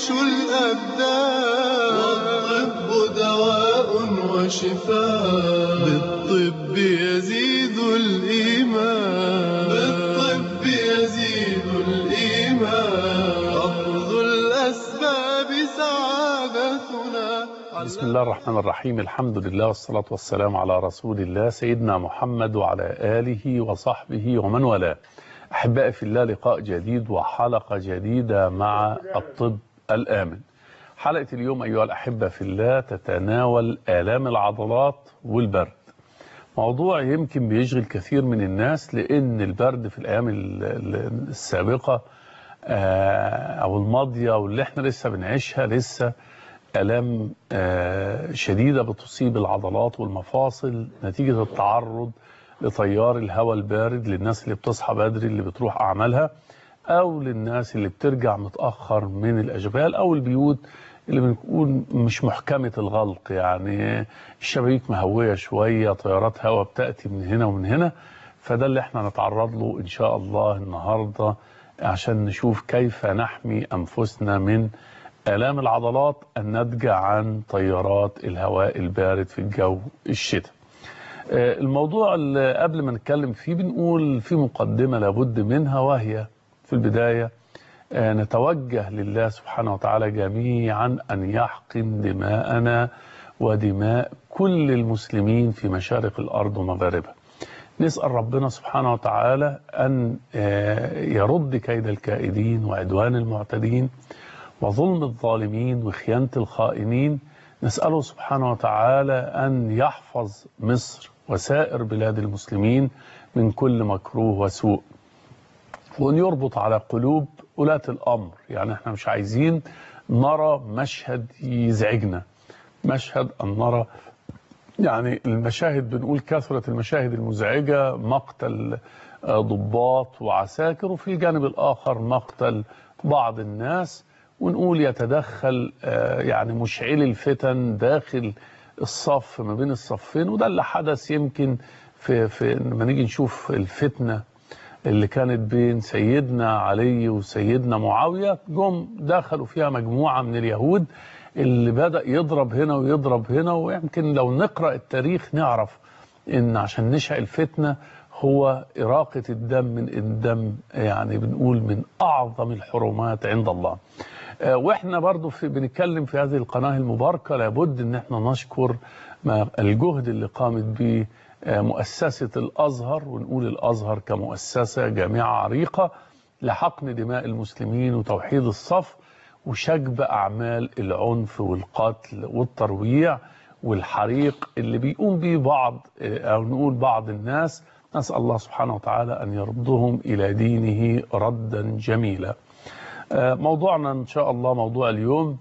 تعيش الأبدان والطب دواء وشفاء بالطب يزيد الإيمان بالطب يزيد الإيمان أخذ الأسباب سعادتنا بسم الله الرحمن الرحيم الحمد لله والصلاة والسلام على رسول الله سيدنا محمد وعلى آله وصحبه ومن والاه أحبائي في الله لقاء جديد وحلقة جديدة مع الطب الآمن حلقة اليوم أيها الأحبة في الله تتناول آلام العضلات والبرد موضوع يمكن بيشغل كثير من الناس لأن البرد في الأيام السابقة أو الماضية واللي احنا لسه بنعيشها لسه آلام شديدة بتصيب العضلات والمفاصل نتيجة التعرض لتيار الهواء البارد للناس اللي بتصحى بدري اللي بتروح أعمالها أو للناس اللي بترجع متأخر من الأشغال أو البيوت اللي بنقول مش محكمة الغلق يعني الشبابيك مهوية شوية طيارات هواء بتأتي من هنا ومن هنا فده اللي احنا نتعرض له إن شاء الله النهاردة عشان نشوف كيف نحمي أنفسنا من آلام العضلات الناتجة عن تيارات الهواء البارد في الجو الشتاء الموضوع اللي قبل ما نتكلم فيه بنقول في مقدمة لابد منها وهي في البداية نتوجه لله سبحانه وتعالى جميعا أن يحقن دماءنا ودماء كل المسلمين في مشارق الأرض ومغاربها نسأل ربنا سبحانه وتعالى أن يرد كيد الكائدين وعدوان المعتدين وظلم الظالمين وخيانة الخائنين نسأله سبحانه وتعالى أن يحفظ مصر وسائر بلاد المسلمين من كل مكروه وسوء وأن يربط على قلوب ولاة الأمر يعني احنا مش عايزين نرى مشهد يزعجنا مشهد أن نرى يعني المشاهد بنقول كثرة المشاهد المزعجة مقتل ضباط وعساكر وفي الجانب الآخر مقتل بعض الناس ونقول يتدخل يعني مشعل الفتن داخل الصف ما بين الصفين وده اللي حدث يمكن في, في لما نيجي نشوف الفتنة اللي كانت بين سيدنا علي وسيدنا معاوية جم دخلوا فيها مجموعة من اليهود اللي بدأ يضرب هنا ويضرب هنا ويمكن لو نقرأ التاريخ نعرف ان عشان نشأ الفتنة هو إراقة الدم من الدم يعني بنقول من أعظم الحرمات عند الله واحنا برضو في بنتكلم في هذه القناة المباركة لابد ان احنا نشكر ما الجهد اللي قامت به مؤسسة الأزهر ونقول الأزهر كمؤسسة جامعة عريقة لحقن دماء المسلمين وتوحيد الصف وشجب أعمال العنف والقتل والترويع والحريق اللي بيقوم به بعض أو نقول بعض الناس نسأل الله سبحانه وتعالى أن يردهم إلى دينه ردا جميلا موضوعنا إن شاء الله موضوع اليوم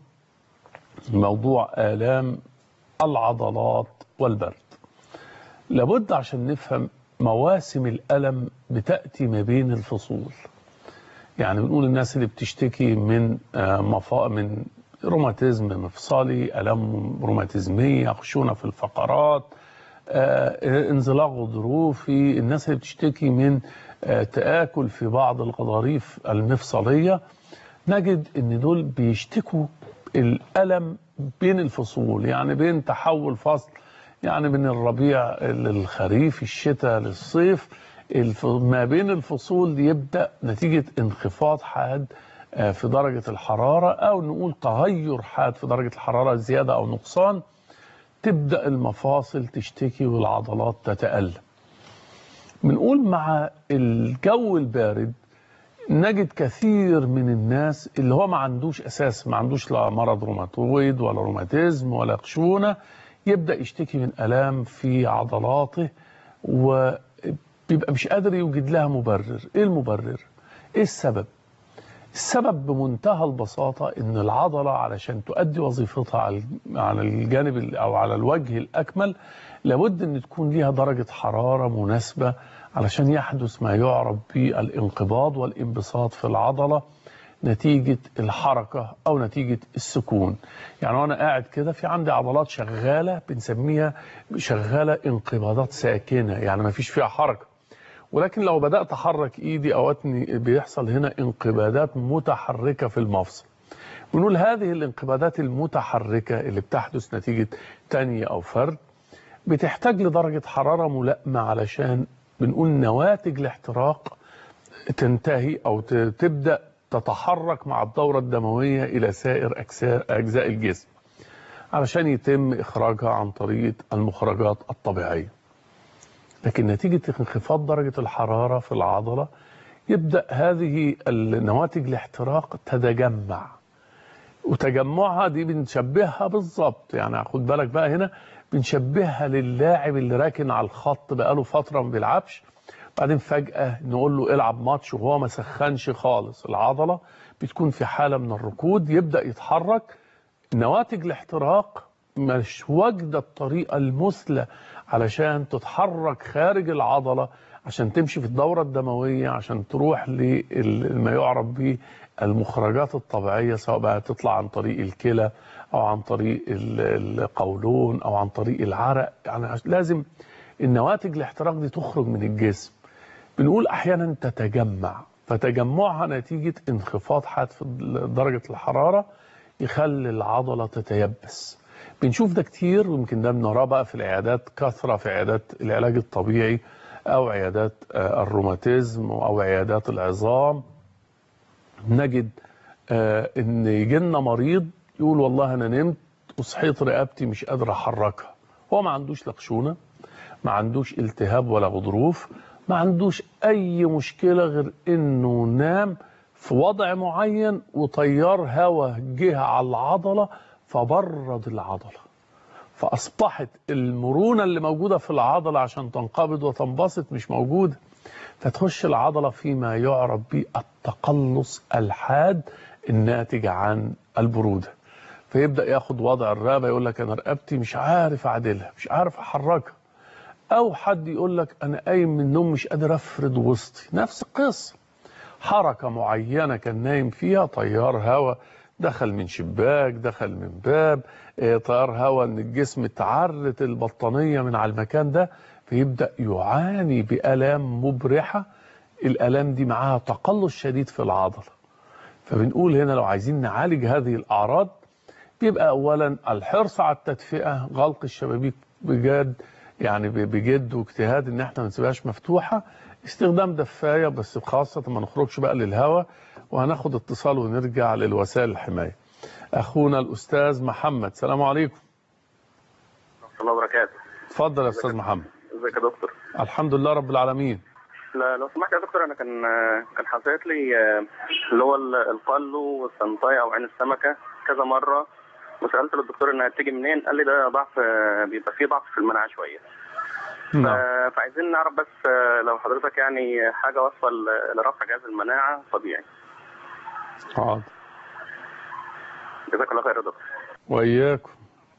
موضوع آلام العضلات والبرد لابد عشان نفهم مواسم الألم بتأتي ما بين الفصول يعني بنقول الناس اللي بتشتكي من مفا من روماتيزم مفصلي ألم روماتيزمية خشونة في الفقرات انزلاق غضروفي الناس اللي بتشتكي من تآكل في بعض الغضاريف المفصلية نجد ان دول بيشتكوا الألم بين الفصول يعني بين تحول فصل يعني من الربيع للخريف الشتاء للصيف ما بين الفصول يبدأ نتيجة انخفاض حاد في درجة الحرارة أو نقول تغير حاد في درجة الحرارة زيادة أو نقصان تبدأ المفاصل تشتكي والعضلات تتألم بنقول مع الجو البارد نجد كثير من الناس اللي هو ما عندوش أساس ما عندوش لا مرض روماتويد ولا روماتيزم ولا خشونة يبدأ يشتكي من ألام في عضلاته وبيبقى مش قادر يوجد لها مبرر إيه المبرر؟ إيه السبب؟ السبب بمنتهى البساطة إن العضلة علشان تؤدي وظيفتها على الجانب أو على الوجه الأكمل لابد أن تكون ليها درجة حرارة مناسبة علشان يحدث ما يعرف بالانقباض والانبساط في العضلة نتيجة الحركة أو نتيجة السكون يعني وأنا قاعد كده في عندي عضلات شغالة بنسميها شغالة انقباضات ساكنة يعني ما فيش فيها حركة ولكن لو بدأت أحرك إيدي أو أتني بيحصل هنا انقباضات متحركة في المفصل ونقول هذه الانقباضات المتحركة اللي بتحدث نتيجة تانية أو فرد بتحتاج لدرجة حرارة ملائمة علشان بنقول نواتج الاحتراق تنتهي أو ت- تبدأ تتحرك مع الدورة الدموية إلى سائر أجزاء- أجزاء الجسم علشان يتم إخراجها عن طريق المخرجات الطبيعية لكن نتيجة انخفاض درجة الحرارة في العضلة يبدأ هذه النواتج الاحتراق تتجمع وتجمعها دي بنشبهها بالظبط يعني خد بالك بقى هنا بنشبهها للاعب اللي راكن على الخط بقاله فترة ما بيلعبش بعدين فجأة نقول له العب ماتش وهو ما سخنش خالص العضلة بتكون في حالة من الركود يبدأ يتحرك نواتج الاحتراق مش واجدة الطريقة المثلى علشان تتحرك خارج العضلة عشان تمشي في الدورة الدموية عشان تروح لما يعرف به المخرجات الطبيعية سواء بقى تطلع عن طريق الكلى أو عن طريق ال- القولون أو عن طريق العرق يعني عش- لازم النواتج الاحتراق دي تخرج من الجسم بنقول أحيانا تتجمع فتجمعها نتيجة انخفاض حاد في درجة الحرارة يخلي العضلة تتيبس بنشوف ده كتير ويمكن ده بنراه بقى في العيادات كثرة في عيادات العلاج الطبيعي أو عيادات آه، الروماتيزم أو عيادات العظام نجد آه، ان يجي لنا مريض يقول والله انا نمت وصحيت رقبتي مش قادر احركها هو ما عندوش لا خشونه ما عندوش التهاب ولا غضروف ما عندوش اي مشكله غير انه نام في وضع معين وتيار هواء جه على العضله فبرد العضله فاصبحت المرونه اللي موجوده في العضله عشان تنقبض وتنبسط مش موجوده فتخش العضلة فيما يعرف بالتقلص الحاد الناتج عن البرودة فيبدأ ياخد وضع الرقبة يقول لك أنا رقبتي مش عارف أعدلها مش عارف أحركها أو حد يقول لك أنا قايم من النوم مش قادر أفرد وسطي نفس القصة حركة معينة كان نايم فيها تيار هواء دخل من شباك دخل من باب آه، تيار هواء ان الجسم اتعرت البطانية من على المكان ده فيبدأ يعاني بآلام مبرحة الآلام دي معاها تقلص شديد في العضلة فبنقول هنا لو عايزين نعالج هذه الأعراض بيبقى أولا الحرص على التدفئة غلق الشبابيك بجد يعني ب- بجد واجتهاد ان احنا ما نسيبهاش مفتوحة استخدام دفاية بس خاصة ما نخرجش بقى للهواء وهناخد اتصال ونرجع للوسائل الحماية أخونا الأستاذ محمد السلام عليكم ورحمة الله وبركاته اتفضل يا أستاذ محمد ازيك يا دكتور الحمد لله رب العالمين لا لو سمحت يا دكتور انا كان كان حصلت لي آه، اللي هو ال- القلو والسنطاي او عين السمكه كذا مره وسالت الدكتور انها تيجي منين قال لي ده ضعف آه، بيبقى فيه ضعف في المناعه شويه نعم ف- فعايزين نعرف بس آه، لو حضرتك يعني حاجه واصفه ل- لرفع جهاز المناعه طبيعي حاضر جزاك الله خير يا دكتور وإياكم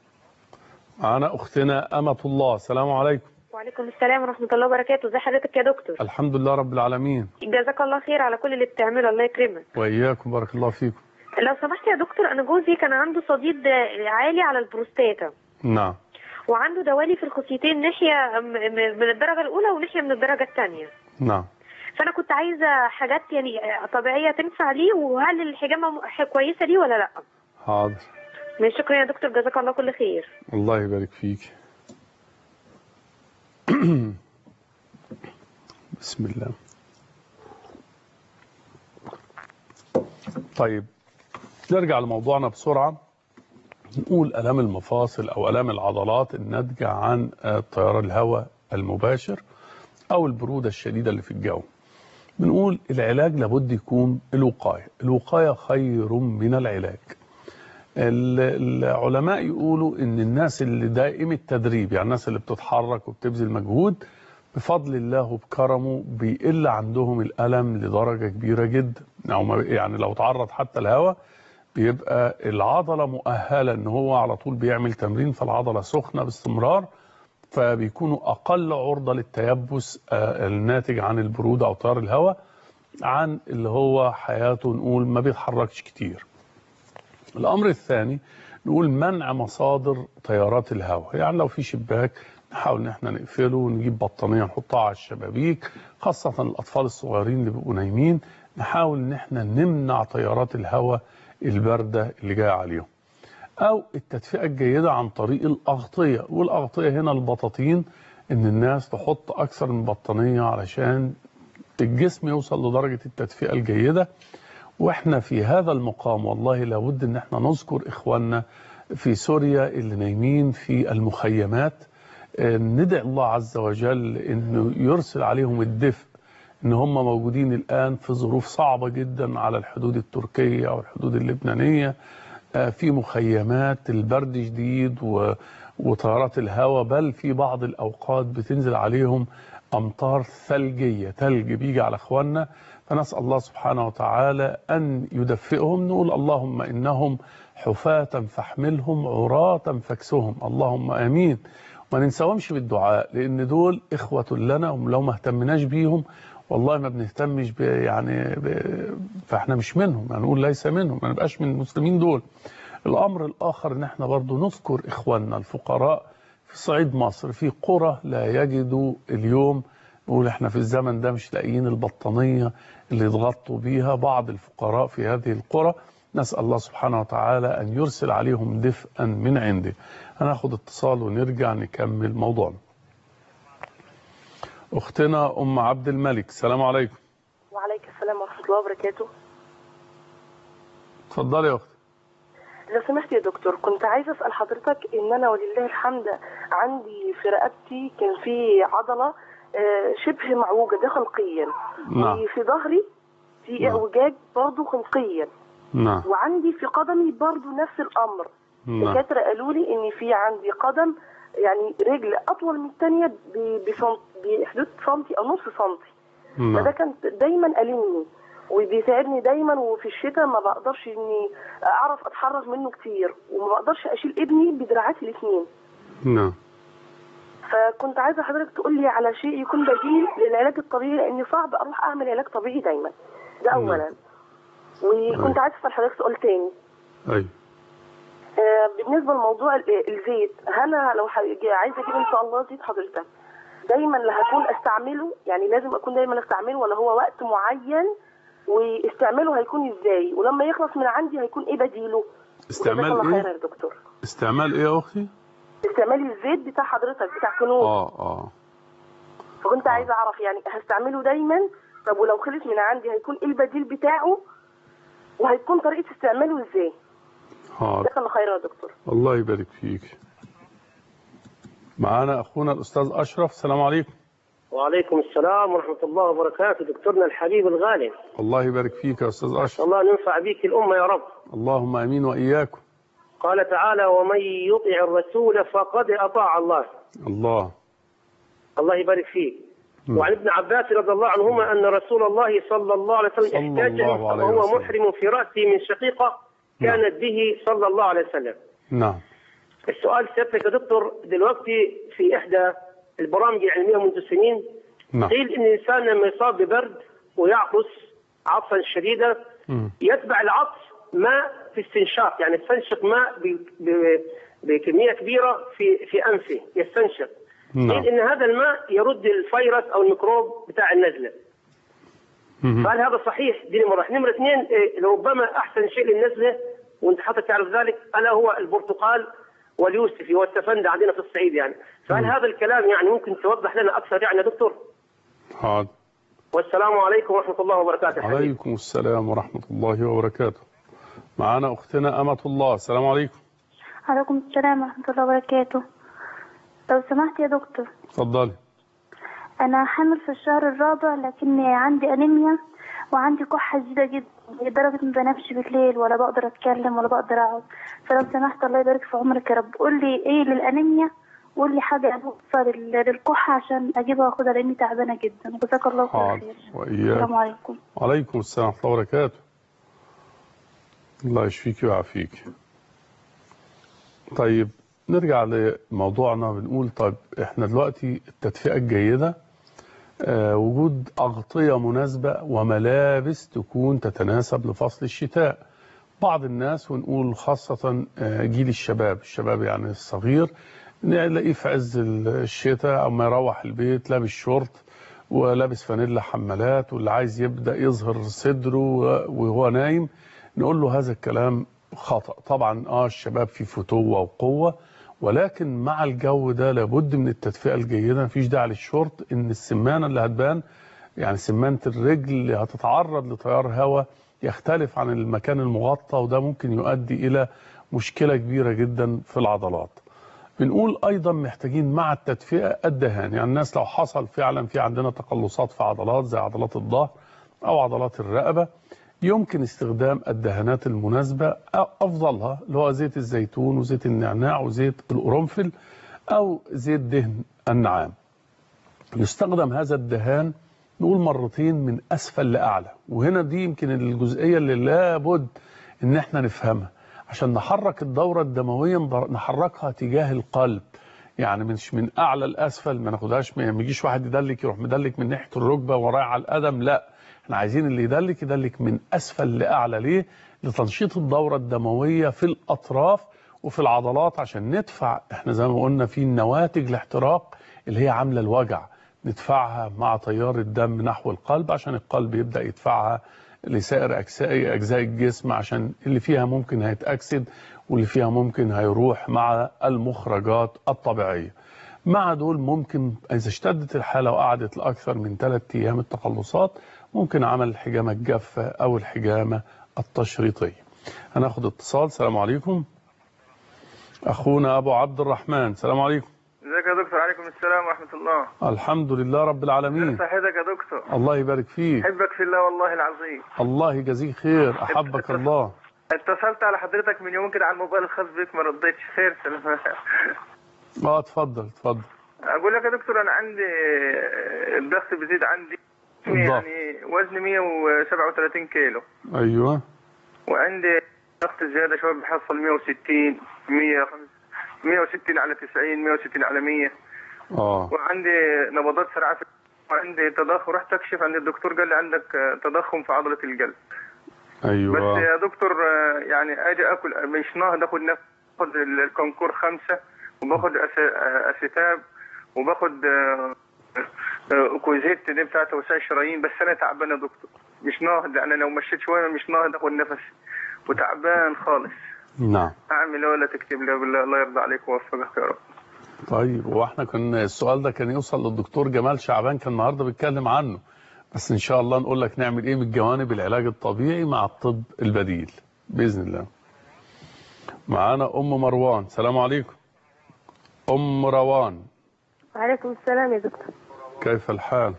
معنا أختنا أمة الله السلام عليكم وعليكم السلام ورحمة الله وبركاته ازي حضرتك يا دكتور الحمد لله رب العالمين جزاك الله خير على كل اللي بتعمله الله يكرمك وإياكم بارك الله فيكم لو سمحت يا دكتور انا جوزي كان عنده صديد عالي على البروستاتا نعم وعنده دوالي في الخصيتين ناحية م- م- من الدرجة الأولى وناحية من الدرجة الثانية نعم فأنا كنت عايزة حاجات يعني طبيعية تنفع ليه وهل الحجامة م- كويسة ليه ولا لأ؟ حاضر من شكرا يا دكتور جزاك الله كل خير الله يبارك فيك بسم الله طيب نرجع لموضوعنا بسرعة نقول ألام المفاصل أو ألام العضلات الناتجة عن آه، تيار الهواء المباشر أو البرودة الشديدة اللي في الجو بنقول العلاج لابد يكون الوقاية الوقاية خير من العلاج ال- العلماء يقولوا ان الناس اللي دائم التدريب يعني الناس اللي بتتحرك وبتبذل مجهود بفضل الله وبكرمه بيقل عندهم الألم لدرجة كبيرة جدا أو ما- يعني لو تعرض حتى الهواء بيبقى العضلة مؤهلة ان هو على طول بيعمل تمرين فالعضلة سخنة باستمرار فبيكونوا أقل عرضة للتيبس آه، الناتج عن البرودة أو تيار الهواء عن اللي هو حياته نقول ما بيتحركش كتير الأمر الثاني نقول منع مصادر تيارات الهواء يعني لو في شباك نحاول ان احنا نقفله ونجيب بطانية نحطها على الشبابيك خاصة الأطفال الصغيرين اللي بيبقوا نايمين نحاول ان احنا نمنع تيارات الهواء البردة اللي جاية عليهم أو التدفئة الجيدة عن طريق الأغطية والأغطية هنا البطاطين إن الناس تحط أكثر من بطانية علشان الجسم يوصل لدرجة التدفئة الجيدة واحنا في هذا المقام والله لابد ان احنا نذكر اخواننا في سوريا اللي نايمين في المخيمات آه، ندعي الله عز وجل انه يرسل عليهم الدفء ان هم موجودين الان في ظروف صعبة جدا على الحدود التركية او الحدود اللبنانية آه، في مخيمات البرد شديد و- وطيارات الهواء بل في بعض الاوقات بتنزل عليهم امطار ثلجية ثلج بيجي على اخواننا فنسأل الله سبحانه وتعالى أن يدفئهم نقول اللهم إنهم حفاة فاحملهم عراة فاكسهم اللهم آمين ما ننساهمش بالدعاء لأن دول إخوة لنا ولو ما اهتمناش بيهم والله ما بنهتمش ب يعني ب فاحنا مش منهم يعني نقول ليس منهم ما نبقاش من المسلمين دول الأمر الآخر إن احنا برضو نذكر إخواننا الفقراء في صعيد مصر في قرى لا يجدوا اليوم نقول احنا في الزمن ده مش لاقيين البطانية اللي يتغطوا بيها بعض الفقراء في هذه القرى نسأل الله سبحانه وتعالى أن يرسل عليهم دفئا من عنده هناخد اتصال ونرجع نكمل موضوعنا أختنا أم عبد الملك السلام عليكم وعليكم السلام ورحمة الله وبركاته اتفضلي يا أختي لو سمحت يا دكتور كنت عايزة أسأل حضرتك إن أنا ولله الحمد عندي في رقبتي كان في عضلة آه، شبه معوجة ده خلقيا نعم وفي ظهري في نعم. اعوجاج برضه خلقيا نعم وعندي في قدمي برضه نفس الأمر نعم الدكاترة قالوا لي إن في عندي قدم يعني رجل أطول من الثانية بحدود سنتي أو نص سنتي فده نعم كان دايما ألمني وبيساعدني دايما وفي الشتاء ما بقدرش اني اعرف اتحرك منه كتير وما بقدرش اشيل ابني بدراعاتي الاثنين نعم فكنت عايزه حضرتك تقول لي على شيء يكون بديل للعلاج الطبيعي لاني صعب اروح اعمل علاج طبيعي دايما ده نعم. اولا وكنت عايزه اسال حضرتك سؤال تاني أيوة آه، بالنسبه لموضوع ال- الزيت انا لو ح- عايزه اجيب ان شاء الله زيت حضرتك دايما اللي هكون استعمله يعني لازم اكون دايما استعمله ولا هو وقت معين واستعماله هيكون ازاي ولما يخلص من عندي هيكون ايه بديله استعمال جزاك الله إيه؟ خير يا دكتور استعمال إيه يا أختي؟ استعمال الزيت بتاع حضرتك بتاع كنوز آه آه فكنت عايزه اعرف يعني هستعمله دايما طب ولو خلص من عندي هيكون ايه البديل بتاعه وهيكون طريقه استعماله ازاي حاضر جزاك الله خير يا دكتور الله يبارك فيك معانا أخونا الأستاذ أشرف السلام عليكم وعليكم السلام ورحمة الله وبركاته دكتورنا الحبيب الغالي الله يبارك فيك يا أستاذ أشرف الله ننفع بك الأمة يا رب اللهم امين واياكم قال تعالى ومن يطع الرسول فقد أطاع الله الله الله يبارك فيك مم. وعن ابن عباس رضي الله عنهما أن رسول الله صلى الله عليه وسلم صلى احتاج الله عليه وهو وسلم. محرم في رأسه من شقيقة كانت به صلى الله عليه وسلم نعم السؤال سيادتك يا دكتور دلوقتي في إحدى البرامج العلمية منذ سنين نعم قيل إن الإنسان لما يصاب ببرد ويعطس عطسا شديدا مم. يتبع العطس ماء في استنشاق يعني يستنشق ماء ب- ب- بكميه كبيره في في انفه يستنشق نعم قيل ان هذا الماء يرد الفيروس او الميكروب بتاع النزله مم. فهل هذا صحيح؟ دي نمره واحد. نمره اثنين إيه، ربما احسن شيء للنزله وانت حضرتك تعرف ذلك الا هو البرتقال واليوسفي والتفندي عندنا في الصعيد يعني فهل مم. هذا الكلام يعني ممكن توضح لنا اكثر يعني يا دكتور؟ حاضر والسلام عليكم ورحمه الله وبركاته حبيبي. عليكم السلام ورحمة الله وبركاته معانا أختنا أمة الله السلام عليكم عليكم السلام ورحمة الله وبركاته لو سمحت يا دكتور اتفضلي أنا حامل في الشهر الرابع لكني عندي أنيميا وعندي كحة شديدة جدا لدرجة ما بنامش بالليل ولا بقدر أتكلم ولا بقدر أقعد فلو سمحت الله يبارك في عمرك يا رب قول لي إيه للأنيميا قول لي حاجة أبصر للكحة عشان أجيبها وأخدها لأني تعبانة جدا جزاك الله كل حاضر خير وإياك السلام عليكم وعليكم السلام ورحمة الله وبركاته الله يشفيك ويعافيك طيب نرجع لموضوعنا بنقول طيب احنا دلوقتي التدفئة الجيدة آه وجود أغطية مناسبة وملابس تكون تتناسب لفصل الشتاء بعض الناس ونقول خاصة آه جيل الشباب الشباب يعني الصغير نلاقيه في عز الشتاء أما يروح البيت لابس شورت ولابس فانيلا حمالات واللي عايز يبدأ يظهر صدره وهو نايم نقول له هذا الكلام خطأ طبعا اه الشباب في فتوة وقوة ولكن مع الجو ده لابد من التدفئة الجيدة مفيش داعي للشورت ان السمانة اللي هتبان يعني سمانة الرجل اللي هتتعرض لتيار هواء يختلف عن المكان المغطى وده ممكن يؤدي الى مشكلة كبيرة جدا في العضلات بنقول ايضا محتاجين مع التدفئة الدهان يعني الناس لو حصل فعلا في عندنا تقلصات في عضلات زي عضلات الظهر او عضلات الرقبة يمكن استخدام الدهانات المناسبة أو أفضلها اللي هو زيت الزيتون وزيت النعناع وزيت القرنفل أو زيت دهن النعام يستخدم هذا الدهان نقول مرتين من أسفل لأعلى وهنا دي يمكن الجزئية اللي لابد إن احنا نفهمها عشان نحرك الدورة الدموية نحركها تجاه القلب يعني مش من أعلى لأسفل ما ناخدهاش ما يجيش واحد يدلك يروح مدلك من ناحية الركبة ورايح على القدم لا احنا عايزين اللي يدلك يدلك من اسفل لاعلى ليه لتنشيط الدورة الدموية في الاطراف وفي العضلات عشان ندفع احنا زي ما قلنا في نواتج الاحتراق اللي هي عاملة الوجع ندفعها مع تيار الدم نحو القلب عشان القلب يبدأ يدفعها لسائر أجزاء أجزاء الجسم عشان اللي فيها ممكن هيتأكسد واللي فيها ممكن هيروح مع المخرجات الطبيعية مع دول ممكن إذا اشتدت الحالة وقعدت لأكثر من ثلاثة أيام التقلصات ممكن عمل الحجامة الجافة أو الحجامة التشريطية هناخد اتصال السلام عليكم أخونا أبو عبد الرحمن السلام عليكم ازيك يا دكتور عليكم السلام ورحمة الله الحمد لله رب العالمين صحتك يا دكتور الله يبارك فيك احبك في الله والله العظيم الله يجازيك خير أحبك الله اتصلت على حضرتك من يومين كده على الموبايل الخاص بيك ما رديتش خير سلام اه اتفضل اتفضل اقول لك يا دكتور انا عندي الضغط بيزيد عندي الضغط. يعني وزني 137 كيلو أيوه وعندي ضغط زيادة شوية بحصل 160 100 160 على 90 160 على 100 اه وعندي نبضات سريعة في وعندي تضخم رحت اكشف عند الدكتور قال لي عندك آه، تضخم في عضلة القلب بس أيوه يا دكتور آه، يعني اجي اكل مش نهض اخد نفس باخد ال- الكونكور خمسة وباخد أس- آه، اسيتاب وباخد آه، آه، كوزيت دي بتاعت توسيع الشرايين بس انا تعبان يا دكتور مش ناهض انا لو مشيت شويه مش ناهض اخد نفس وتعبان خالص نعم اعمل ايه ولا تكتب لي بالله الله يرضى عليك ويوفقك يا رب طيب واحنا كنا السؤال ده كان يوصل للدكتور جمال شعبان كان النهارده بيتكلم عنه بس ان شاء الله نقول لك نعمل ايه من جوانب العلاج الطبيعي مع الطب البديل باذن الله معانا ام مروان السلام عليكم ام روان وعليكم السلام يا دكتور كيف الحال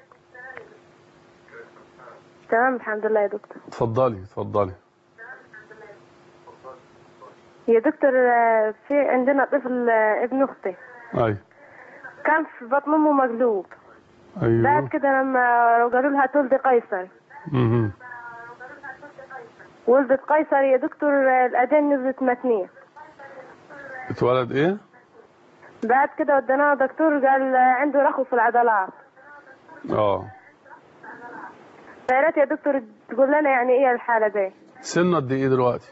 تمام الحمد لله يا دكتور اتفضلي اتفضلي يا دكتور آه، في عندنا طفل آه، ابن اختي اي كان في بطن امه مقلوب بعد ايوه كده لما قالوا لها تولدي قيصر مهم. ولدت قيصر يا دكتور آه، الأذان نزلت متنية اتولد ايه بعد كده وديناه دكتور قال آه، عنده رخو في العضلات اه فيا ريت يا دكتور تقول لنا يعني ايه الحالة دي سنه قد ايه دلوقتي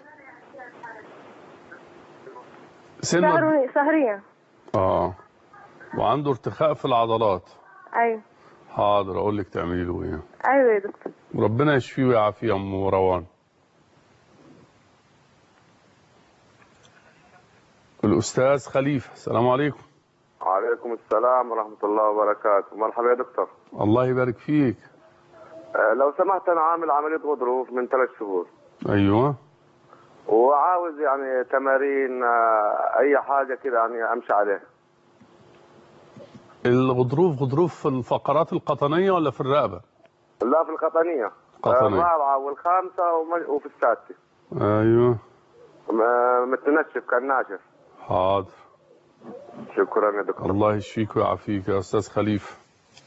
سنه قد- شهر شهريا اه وعنده ارتخاء في العضلات ايوه حاضر اقول لك تعملي له ايه ايوه يا دكتور ربنا يشفيه ويعافيه يا ام مروان الاستاذ خليفه السلام عليكم وعليكم السلام ورحمة الله وبركاته مرحبا يا دكتور الله يبارك فيك آه، لو سمحت أنا عامل عملية غضروف من ثلاث شهور ايوه وعاوز يعني تمارين آه، أي حاجة كده يعني أمشي عليها الغضروف غضروف في الفقرات القطنيه ولا في الرقبه لا في القطنية قطنية. الرابعة والخامسة وم- وفي السادسة ايوه م- متنشف كان ناشف حاضر شكرا يا دكتور الله يشفيك ويعافيك يا استاذ خليفه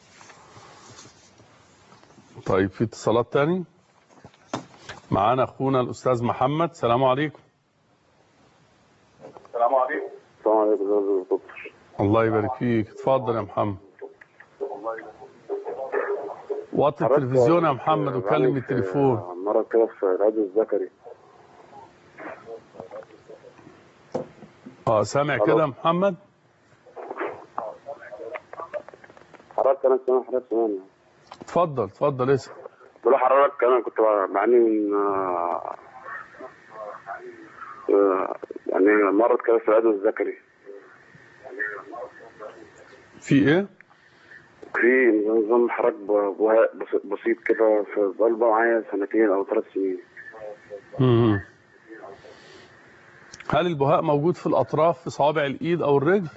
طيب في اتصالات تاني معانا اخونا الاستاذ محمد السلام عليكم السلام عليكم السلام عليكم يا دكتور الله يبارك فيك اتفضل يا محمد وطي التلفزيون يا محمد وكلم التليفون مرة كده في الراديو الذكري اه سامع كده يا محمد حضرتك أنا سامع حضرتك سامعني اتفضل اتفضل اسال بقول حضرتك انا كنت معني من آه، يعني مرض كده في العدو الذكري في ايه في نظام حراك ب- بهاء بس- بسيط كده في ضربة معايا سنتين أو ثلاث سنين مم. هل البهاء موجود في الاطراف في صوابع الايد او الرجل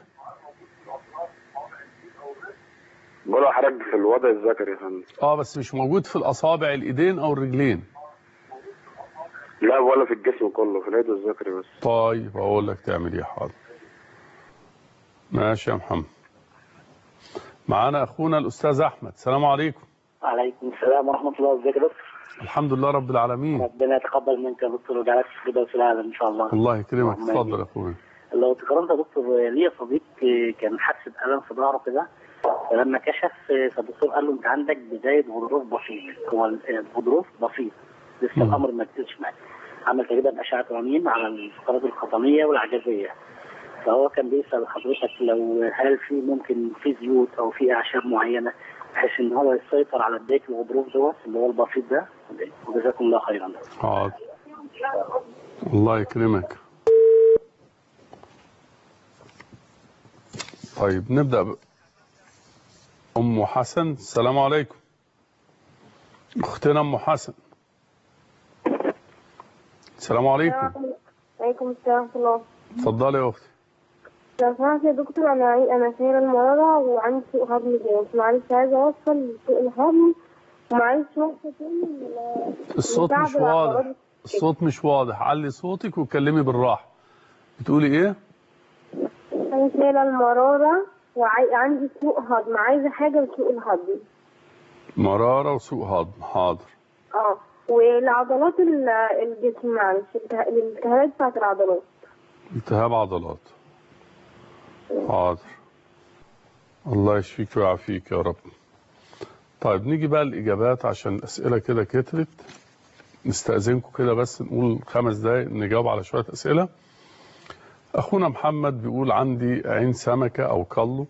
بقول حراك في الوضع الذكري يا فندم اه بس مش موجود في الاصابع الايدين او الرجلين لا ولا في الجسم كله في العدو الذكري بس طيب اقول لك تعمل ايه حاضر ماشي يا محمد معانا اخونا الاستاذ احمد السلام عليكم وعليكم السلام ورحمة الله ازيك يا دكتور الحمد لله رب العالمين ربنا يتقبل منك يا دكتور ويجعلك في الفردوس الأعلى إن شاء الله الله يكرمك اللهم اتفضل آمين. يا اخويا لو تكرمت يا دكتور ليا صديق كان حادثة ألم في ظهره كده فلما كشف فالدكتور قال له أنت عندك بداية غضروف بسيط هو الغضروف بسيط لسه مم. الأمر ما ابتدش معاه عمل تقريبا أشعة رنين على الفقرات القطنية والعجزية فهو كان بيسأل حضرتك لو هل في ممكن في زيوت أو في أعشاب معينة بحيث إن هو يسيطر على بداية الغضروف دوت اللي هو البسيط ده وجزاكم الله خيرا حاضر الله يكرمك طيب نبدأ ب... أم حسن السلام عليكم أختنا أم حسن السلام عليكم عليكم السلام ورحمة الله اتفضلي يا أختي لو سمحت يا دكتور أنا عي- أنا سايرة المرارة وعندي سوء هضم جامد معلش عايزة أوصل سوء الهضم ومعلش واحدة تاني ال- الصوت بتاع مش العضلات. واضح الصوت مش واضح علي صوتك واتكلمي بالراحة بتقولي إيه أنا سايرة المرارة وعندي سوء هضم عايزة حاجة لسوء الهضم مرارة وسوء هضم حاضر اه والعضلات ال- الجسم معلش الته- الالتهابات بتاعت العضلات التهاب عضلات حاضر الله يشفيك ويعافيك يا رب طيب نيجي بقى الإجابات عشان الأسئلة كده كترت نستأذنكم كده بس نقول خمس دقايق نجاوب على شوية أسئلة أخونا محمد بيقول عندي عين سمكة أو كلو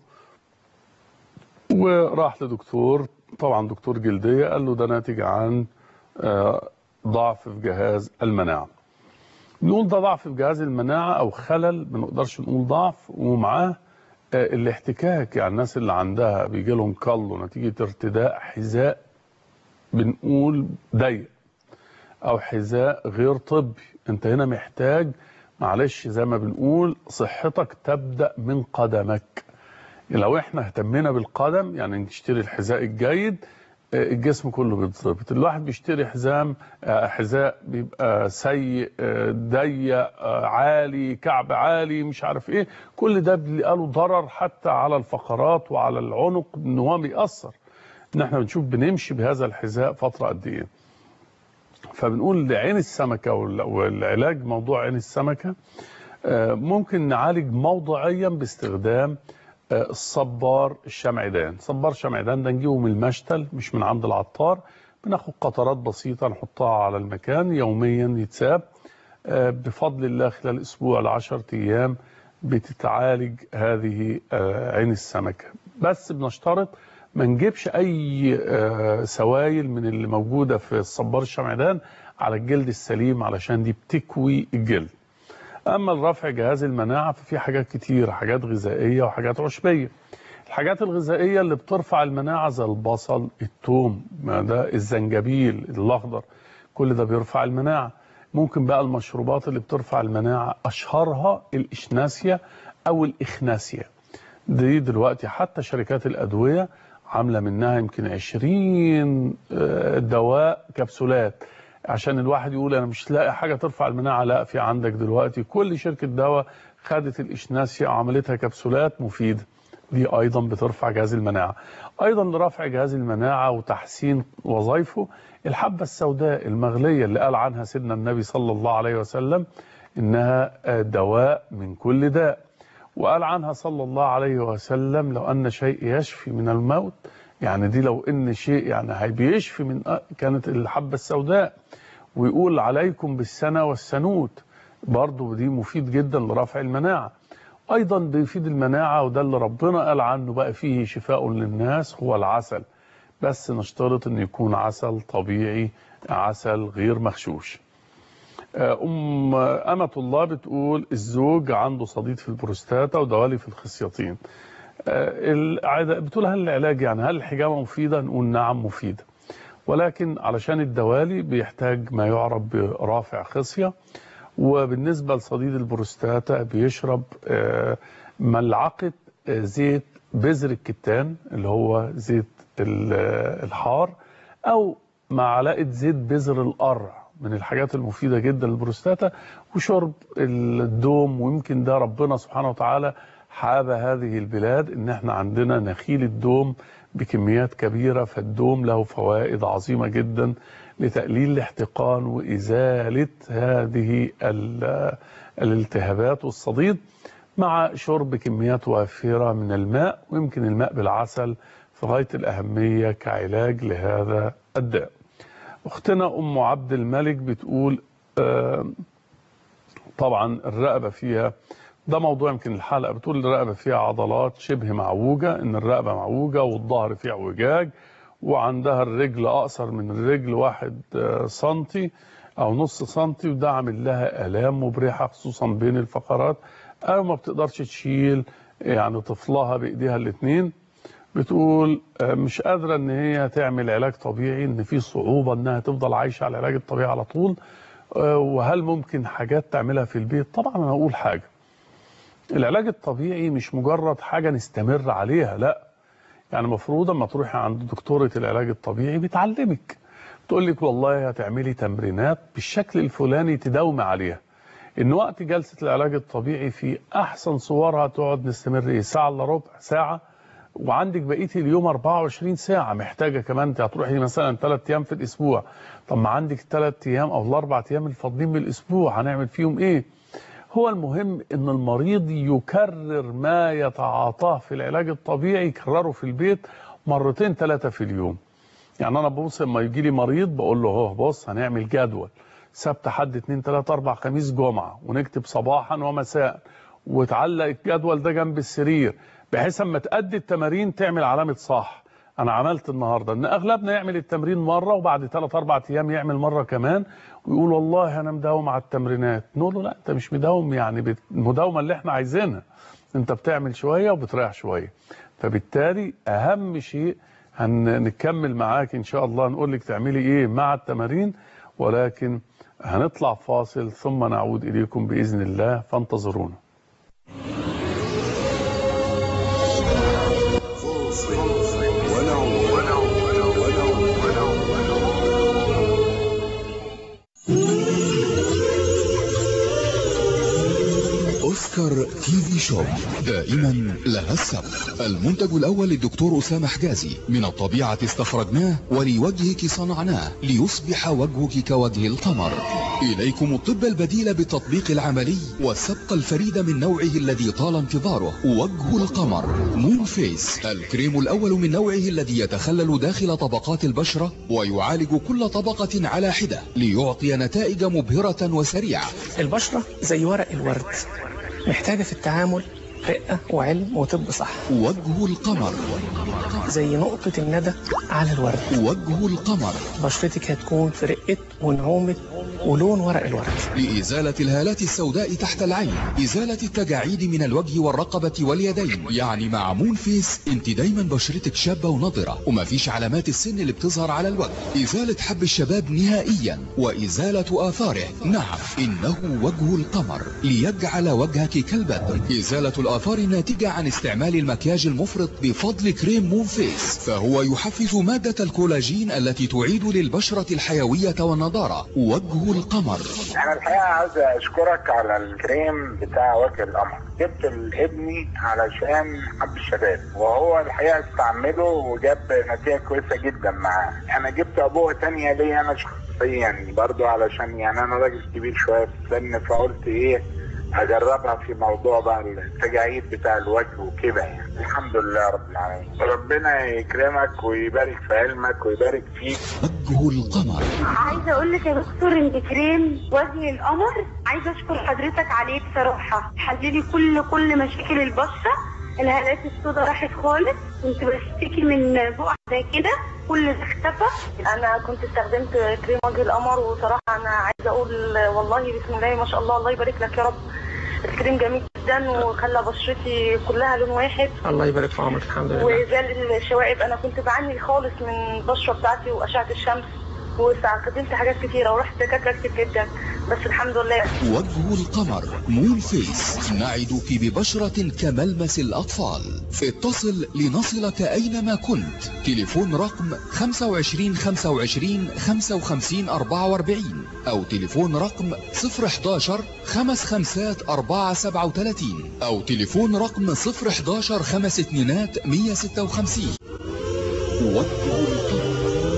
وراح لدكتور طبعا دكتور جلدية قال له ده ناتج عن آه، ضعف في جهاز المناعة نقول ده ضعف في جهاز المناعة أو خلل ما نقدرش نقول ضعف ومعاه آه، الاحتكاك يعني الناس اللي عندها بيجي لهم كلو نتيجة ارتداء حذاء بنقول ضيق أو حذاء غير طبي أنت هنا محتاج معلش زي ما بنقول صحتك تبدأ من قدمك لو احنا اهتمينا بالقدم يعني نشتري الحذاء الجيد آه، الجسم كله بيتظبط الواحد بيشتري حزام آه، حذاء بيبقى سيء آه، ضيق آه، عالي كعب عالي مش عارف ايه كل ده بيبقى له ضرر حتى على الفقرات وعلى العنق ان هو بيأثر ان احنا بنشوف بنمشي بهذا الحذاء فتره قد ايه فبنقول لعين السمكه وال- والعلاج موضوع عين السمكه آه، ممكن نعالج موضعيا باستخدام آه، الصبار الشمعدان صبار شمعدان ده نجيبه من المشتل مش من عند العطار بناخد قطرات بسيطة نحطها على المكان يوميا يتساب آه، بفضل الله خلال أسبوع لعشرة أيام بتتعالج هذه آه، عين السمكة بس بنشترط ما نجيبش أي آه، سوائل من اللي موجودة في الصبار الشمعدان على الجلد السليم علشان دي بتكوي الجلد اما لرفع جهاز المناعه ففي حاجات كتير حاجات غذائيه وحاجات عشبيه الحاجات الغذائيه اللي بترفع المناعه زي البصل الثوم ما ده الزنجبيل الاخضر كل ده بيرفع المناعه ممكن بقى المشروبات اللي بترفع المناعه اشهرها الاشناسيا او الاخناسيا دي دلوقتي حتى شركات الادويه عامله منها يمكن 20 آه، دواء كبسولات عشان الواحد يقول انا مش لاقي حاجه ترفع المناعه لا في عندك دلوقتي كل شركه دواء خدت الاشناسيا وعملتها كبسولات مفيده دي ايضا بترفع جهاز المناعه ايضا لرفع جهاز المناعه وتحسين وظائفه الحبه السوداء المغليه اللي قال عنها سيدنا النبي صلى الله عليه وسلم انها آه، دواء من كل داء وقال عنها صلى الله عليه وسلم لو أن شيء يشفي من الموت يعني دي لو أن شيء يعني هي بيشفي من كانت الحبة السوداء ويقول عليكم بالسنة والسنوت برضو دي مفيد جدا لرفع المناعة أيضا بيفيد المناعة وده اللي ربنا قال عنه بقى فيه شفاء للناس هو العسل بس نشترط أن يكون عسل طبيعي عسل غير مغشوش أم أمة الله بتقول الزوج عنده صديد في البروستاتا ودوالي في الخصيتين العادة بتقول هل العلاج يعني هل الحجامة مفيدة نقول نعم مفيدة ولكن علشان الدوالي بيحتاج ما يعرف برافع خصية وبالنسبة لصديد البروستاتا بيشرب ملعقة زيت بذر الكتان اللي هو زيت الحار أو معلقة زيت بذر القرع من الحاجات المفيدة جدا للبروستاتا وشرب الدوم ويمكن ده ربنا سبحانه وتعالى حاب هذه البلاد ان احنا عندنا نخيل الدوم بكميات كبيرة فالدوم له فوائد عظيمة جدا لتقليل الاحتقان وإزالة هذه الالتهابات والصديد مع شرب كميات وافرة من الماء ويمكن الماء بالعسل في غاية الأهمية كعلاج لهذا الداء أختنا أم عبد الملك بتقول آه طبعا الرقبة فيها ده موضوع يمكن الحلقة بتقول الرقبة فيها عضلات شبه معوجة إن الرقبة معوجة والظهر فيه اعوجاج وعندها الرجل أقصر من الرجل واحد آه سنتي أو نص سنتي وده عامل لها آلام مبرحة خصوصا بين الفقرات أو ما بتقدرش تشيل يعني طفلها بإيديها الاتنين بتقول مش قادرة ان هي تعمل علاج طبيعي ان في صعوبة انها تفضل عايشة على العلاج الطبيعي على طول وهل ممكن حاجات تعملها في البيت طبعا انا اقول حاجة العلاج الطبيعي مش مجرد حاجة نستمر عليها لا يعني المفروض اما تروحي عند دكتورة العلاج الطبيعي بتعلمك تقول لك والله هتعملي تمرينات بالشكل الفلاني تداومي عليها ان وقت جلسة العلاج الطبيعي في احسن صورها تقعد نستمر ايه ساعة الا ربع ساعة وعندك بقيه اليوم 24 ساعه محتاجه كمان انت هتروحي مثلا ثلاث ايام في الاسبوع طب ما عندك ثلاث ايام او الاربع ايام الفاضلين من الاسبوع هنعمل فيهم ايه هو المهم ان المريض يكرر ما يتعاطاه في العلاج الطبيعي يكرره في البيت مرتين ثلاثه في اليوم يعني انا ببص لما يجي لي مريض بقول له اهو بص هنعمل جدول سبت حد اثنين ثلاثة أربع خميس جمعة ونكتب صباحا ومساء وتعلق الجدول ده جنب السرير بحيث اما تأدي التمارين تعمل علامة صح انا عملت النهاردة ان اغلبنا يعمل التمرين مرة وبعد 3 4 ايام يعمل مرة كمان ويقول والله انا مداوم على التمرينات نقول له لا انت مش مداوم يعني المداومة اللي احنا عايزينها انت بتعمل شوية وبتريح شوية فبالتالي اهم شيء هنكمل معاك ان شاء الله نقول لك تعملي ايه مع التمارين ولكن هنطلع فاصل ثم نعود اليكم باذن الله فانتظرونا اوسكار تي في شوب دائما لها السبق المنتج الاول للدكتور اسامه حجازي من الطبيعه استخرجناه ولوجهك صنعناه ليصبح وجهك كوجه القمر اليكم الطب البديل بالتطبيق العملي والسبق الفريد من نوعه الذي طال انتظاره وجه القمر مون فيس الكريم الاول من نوعه الذي يتخلل داخل طبقات البشره ويعالج كل طبقه على حده ليعطي نتائج مبهره وسريعه البشره زي ورق الورد محتاجة في التعامل رقة وعلم وطب صح وجه القمر زي نقطة الندى على الورد وجه القمر بشرتك هتكون في رقة ونعومة ولون ورق الورد لإزالة الهالات السوداء تحت العين إزالة التجاعيد من الوجه والرقبة واليدين يعني مع مون فيس انت دايما بشرتك شابة ونضرة ومفيش علامات السن اللي بتظهر على الوجه إزالة حب الشباب نهائيا وإزالة آثاره نعم إنه وجه القمر ليجعل وجهك كالبدر إزالة الآثار الناتجة عن استعمال المكياج المفرط بفضل كريم مون فيس فهو يحفز مادة الكولاجين التي تعيد للبشرة الحيوية والنضارة وجه القمر انا الحقيقه عايز اشكرك على الكريم بتاع وجه القمر جبت لابني علشان حب الشباب وهو الحقيقه استعمله وجاب نتيجه كويسه جدا معاه انا جبت ابوه تانية ليا انا شخصيا برضو علشان يعني انا راجل كبير شويه في السن فقلت ايه هجربها في موضوع بقى التجاعيد بتاع الوجه وكده يعني الحمد لله رب العالمين ربنا يكرمك ويبارك في علمك ويبارك فيك وجه القمر عايزه اقول لك يا دكتور ان كريم وجه القمر عايزه اشكر حضرتك عليه بصراحه حللي كل كل مشاكل البشره الهالات السوداء راحت خالص كنت بشتكي من بقع زي كده كل ده اختفى انا كنت استخدمت كريم وجه القمر وصراحه انا عايزه اقول والله بسم الله ما شاء الله الله يبارك لك يا رب الكريم جميل جدا وخلى بشرتي كلها لون واحد الله يبارك في عمرك الحمد لله وزال الشوائب انا كنت بعاني خالص من البشره بتاعتي واشعه الشمس واستخدمت حاجات كتيره ورحت دكاتره كتير جدا بس الحمد لله وجه القمر مون فيس نعدك ببشرة كملمس الأطفال اتصل لنصلك أينما كنت تليفون رقم 25 25 55 44 أو تليفون رقم 011 خمس خمسات 4 37 أو تليفون رقم 011 خمس اتنينات 156 وجه القمر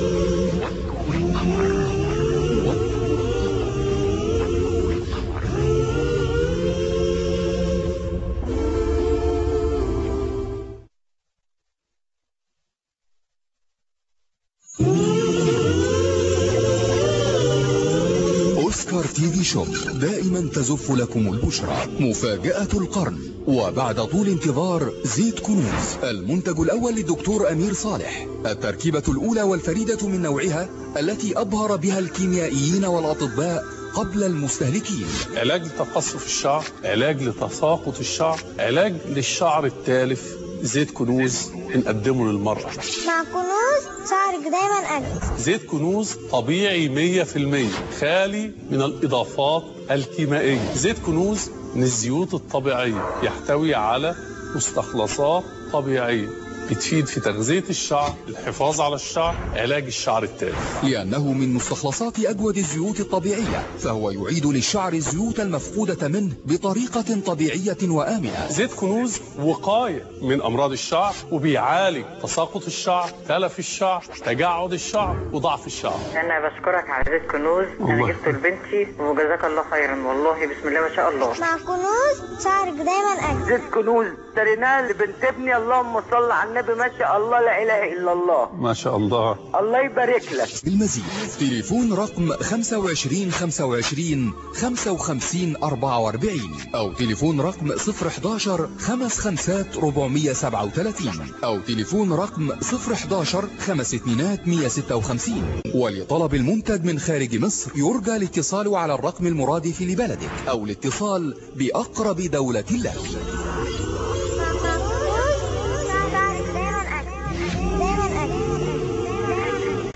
أوسكار تي في شوب دائما تزف لكم البشرى مفاجأة القرن وبعد طول انتظار زيت كنوز المنتج الأول للدكتور أمير صالح التركيبة الأولى والفريدة من نوعها التي أبهر بها الكيميائيين والأطباء قبل المستهلكين علاج لتقصف الشعر علاج لتساقط الشعر علاج للشعر التالف زيت كنوز بنقدمه للمرأة مع كنوز شعرك دايما أجمل زيت كنوز طبيعي 100% خالي من الإضافات الكيميائية زيت كنوز من الزيوت الطبيعية يحتوي على مستخلصات طبيعية بتفيد في تغذية الشعر الحفاظ على الشعر علاج الشعر التالف لأنه من مستخلصات أجود الزيوت الطبيعية فهو يعيد للشعر الزيوت المفقودة منه بطريقة طبيعية وآمنة زيت كنوز وقاية من أمراض الشعر وبيعالج تساقط الشعر تلف الشعر تجعد الشعر وضعف الشعر انا بشكرك على زيت كنوز انا الله. جبته لبنتي وجزاك الله خيرا والله بسم الله ما شاء الله مع كنوز شعرك دايما أجمل زيت كنوز اشتريناه لبنت ابني اللهم صل على النبي ما شاء الله لا اله الا الله ما شاء الله الله يبارك لك بالمزيد تليفون رقم 25 25 55 44 أو تليفون رقم 011 خمس خمسات 437 أو تليفون رقم 011 خمس اتنينات 156 ولطلب المنتج من خارج مصر يرجى الاتصال على الرقم المرادف لبلدك أو الاتصال بأقرب دولة لك مع كنوز شعرك دايما أجمل دايما أجمل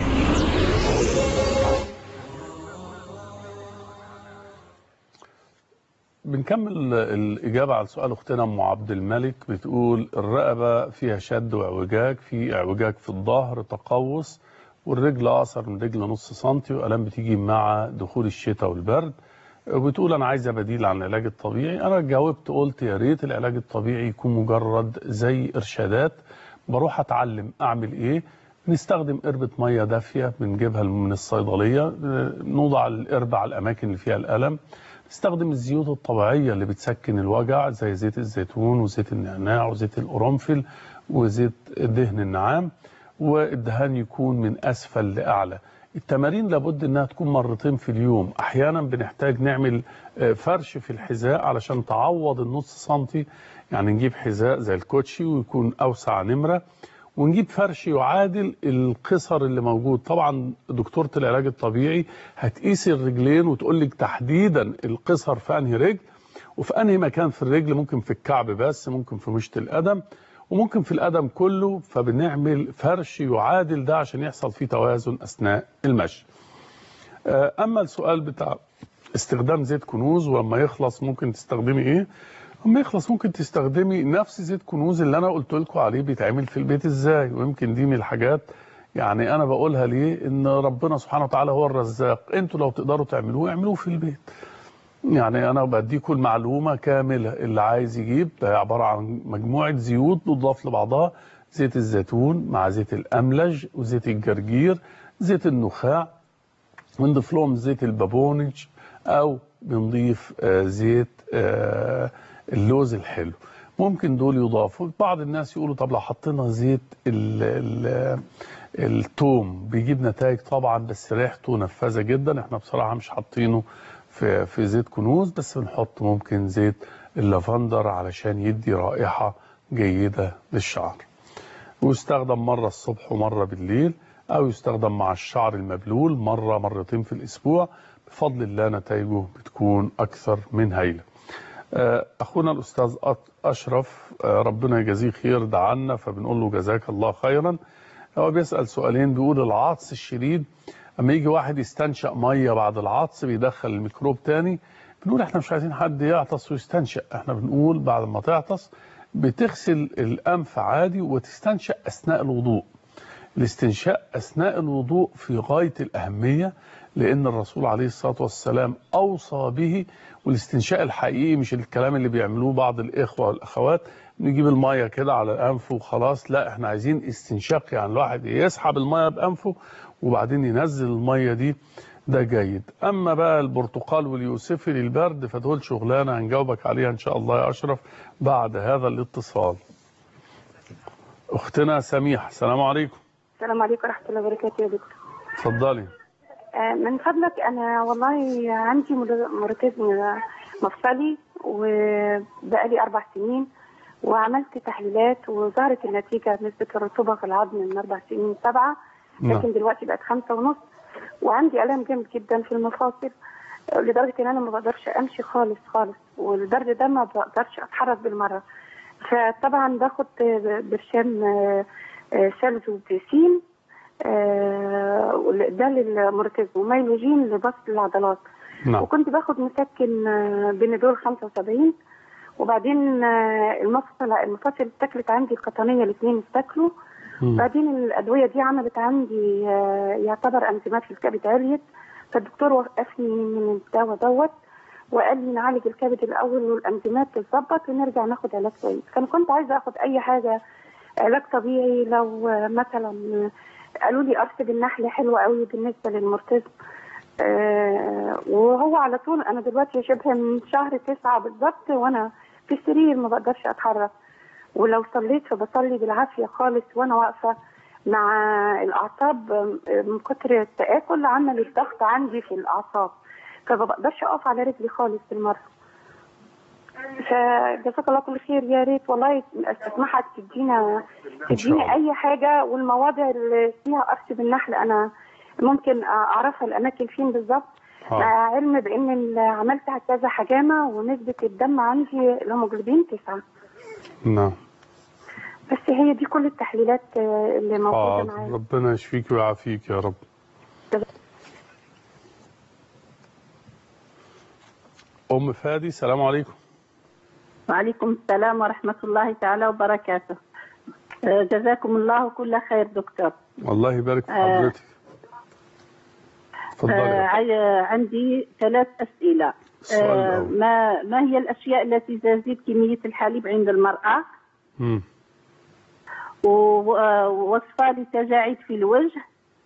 بنكمل الإجابة على سؤال أختنا أم عبد الملك بتقول الرقبة فيها شد واعوجاج في اعوجاج في الظهر تقوس والرجل أقصر من رجل نص سنتي وألم بتيجي مع دخول الشتاء والبرد بتقول أنا عايزة بديل عن العلاج الطبيعي أنا جاوبت قلت يا ريت العلاج الطبيعي يكون مجرد زي إرشادات بروح أتعلم أعمل إيه نستخدم قربة مية دافية بنجيبها من الصيدلية نوضع القربة على الأماكن اللي فيها الألم نستخدم الزيوت الطبيعية اللي بتسكن الوجع زي زيت الزيتون وزيت النعناع وزيت القرنفل وزيت دهن النعام والدهان يكون من أسفل لأعلى التمارين لابد انها تكون مرتين في اليوم احيانا بنحتاج نعمل آه، فرش في الحذاء علشان تعوض النص سنتي يعني نجيب حذاء زي الكوتشي ويكون اوسع نمره ونجيب فرش يعادل القصر اللي موجود طبعا دكتورة العلاج الطبيعي هتقيس الرجلين وتقول لك تحديدا القصر في انهي رجل وفي انهي مكان في الرجل ممكن في الكعب بس ممكن في مشط القدم وممكن في القدم كله فبنعمل فرش يعادل ده عشان يحصل فيه توازن اثناء المشي آه، اما السؤال بتاع استخدام زيت كنوز ولما يخلص ممكن تستخدمي ايه لما يخلص ممكن تستخدمي نفس زيت كنوز اللي انا قلت لكم عليه بيتعمل في البيت ازاي ويمكن دي من الحاجات يعني انا بقولها ليه ان ربنا سبحانه وتعالى هو الرزاق انتوا لو تقدروا تعملوه اعملوه في البيت يعني انا بديكم المعلومه كامله اللي عايز يجيب ده عباره عن مجموعه زيوت بتضاف لبعضها زيت الزيتون مع زيت الاملج وزيت الجرجير زيت النخاع ونضيف لهم زيت البابونج او بنضيف آه، زيت آه، اللوز الحلو ممكن دول يضافوا بعض الناس يقولوا طب لو حطينا زيت ال ال التوم بيجيب نتائج طبعا بس ريحته نفاذه جدا احنا بصراحه مش حاطينه في في زيت كنوز بس بنحط ممكن زيت اللافندر علشان يدي رائحه جيده للشعر ويستخدم مرة الصبح ومرة بالليل أو يستخدم مع الشعر المبلول مرة مرتين في الأسبوع بفضل الله نتائجه بتكون أكثر من هايلة آه، أخونا الأستاذ أط- أشرف آه، ربنا يجازيه خير دعنا فبنقول له جزاك الله خيرا هو بيسأل سؤالين بيقول العطس الشديد اما يجي واحد يستنشق ميه بعد العطس بيدخل الميكروب تاني بنقول احنا مش عايزين حد يعطس ويستنشق احنا بنقول بعد ما تعطس بتغسل الانف عادي وتستنشق اثناء الوضوء الاستنشاق اثناء الوضوء في غايه الاهميه لان الرسول عليه الصلاه والسلام اوصى به والاستنشاق الحقيقي مش الكلام اللي بيعملوه بعض الاخوه والاخوات نجيب الميه كده على الانف وخلاص لا احنا عايزين استنشاق يعني الواحد يسحب الميه بانفه وبعدين ينزل الميه دي ده جيد اما بقى البرتقال واليوسفي للبرد فدول شغلانه هنجاوبك عليها ان شاء الله يا اشرف بعد هذا الاتصال اختنا سميحه السلام عليكم السلام عليكم ورحمة الله وبركاته يا دكتور اتفضلي آه، من فضلك أنا والله عندي مر- مركزم مفصلي وبقالي أربع سنين وعملت تحليلات وظهرت النتيجة نسبة الرطوبة في العظم من أربع سنين سبعة نعم. لكن دلوقتي بقت خمسة ونص وعندي ألم جامد جدا في المفاصل آه، لدرجة إن أنا ما بقدرش أمشي خالص خالص والبرد ده ما بقدرش أتحرك بالمرة فطبعا باخد آه، برشام آه، آه، سالزوبريسين آه، ده للمركز وميلوجين لبسط العضلات نعم. وكنت باخد مسكن آه، بنادول 75 وبعدين آه، المفصل المفاصل اتاكلت عندي القطنيه الاثنين اتاكلوا مم. بعدين الادويه دي عملت عندي آه، يعتبر انزيمات في الكبد عليت فالدكتور وقفني من الدواء دوت وقال لي نعالج الكبد الاول والانزيمات تتظبط ونرجع ناخد علاج كويس فانا كنت عايزه اخد اي حاجه علاج طبيعي لو آه، مثلا آه، قالوا لي قرص بالنحل حلو قوي بالنسبه للمرتزق آه وهو على طول انا دلوقتي شبه من شهر تسعة بالظبط وانا في السرير ما بقدرش اتحرك ولو صليت فبصلي بالعافيه خالص وانا واقفه مع الاعصاب آه، من كتر التاكل عمل الضغط عندي في الاعصاب فما بقدرش اقف على رجلي خالص بالمره فجزاك الله كل خير يا ريت والله اسمحك تدينا إن شاء تديني الله. اي حاجه والمواضع اللي فيها قرص بالنحل انا ممكن اعرفها الاماكن فين بالظبط آه. مع علم بان ال- عملت كذا حجامه ونسبه الدم عندي الهيموجلوبين تسعه نعم بس هي دي كل التحليلات آه، اللي موجوده حاضر معايا ربنا يشفيك ويعافيك يا رب ام فادي السلام عليكم وعليكم السلام ورحمة الله تعالى وبركاته آه، جزاكم الله كل خير دكتور الله يبارك في آه. حضرتك اتفضلي آه، عي- عندي ثلاث أسئلة السؤال آه، الأول. ما ما هي الأشياء التي تزيد كمية الحليب عند المرأة مم. و- آه، ووصفة لتجاعيد في الوجه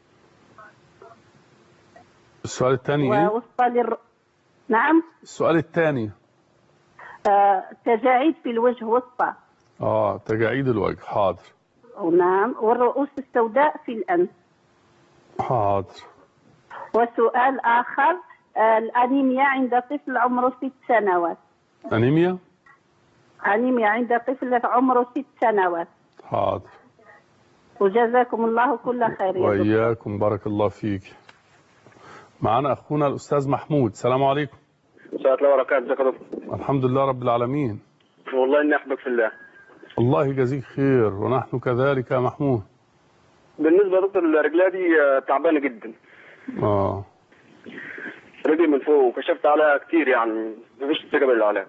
السؤال الثاني ايه ووصفة للر... نعم السؤال الثاني آه، تجاعيد في الوجه وصفة اه تجاعيد الوجه حاضر نعم والرؤوس السوداء في الأنف حاضر وسؤال آخر آه، الأنيميا عند طفل عمره ست سنوات انيميا أنيميا عند طفل عمره ست سنوات حاضر وجزاكم الله كل خير يا دكتور. واياكم بارك الله فيك معنا اخونا الاستاذ محمود السلام عليكم مساء الله وبركاته ازيك يا دكتور الحمد لله رب العالمين والله اني احبك في الله الله يجازيك خير ونحن كذلك يا محمود بالنسبه يا دكتور الرجليه دي آه، تعبانه جدا اه رجلي من فوق وكشفت عليها كتير يعني مفيش استجابه اللي عليها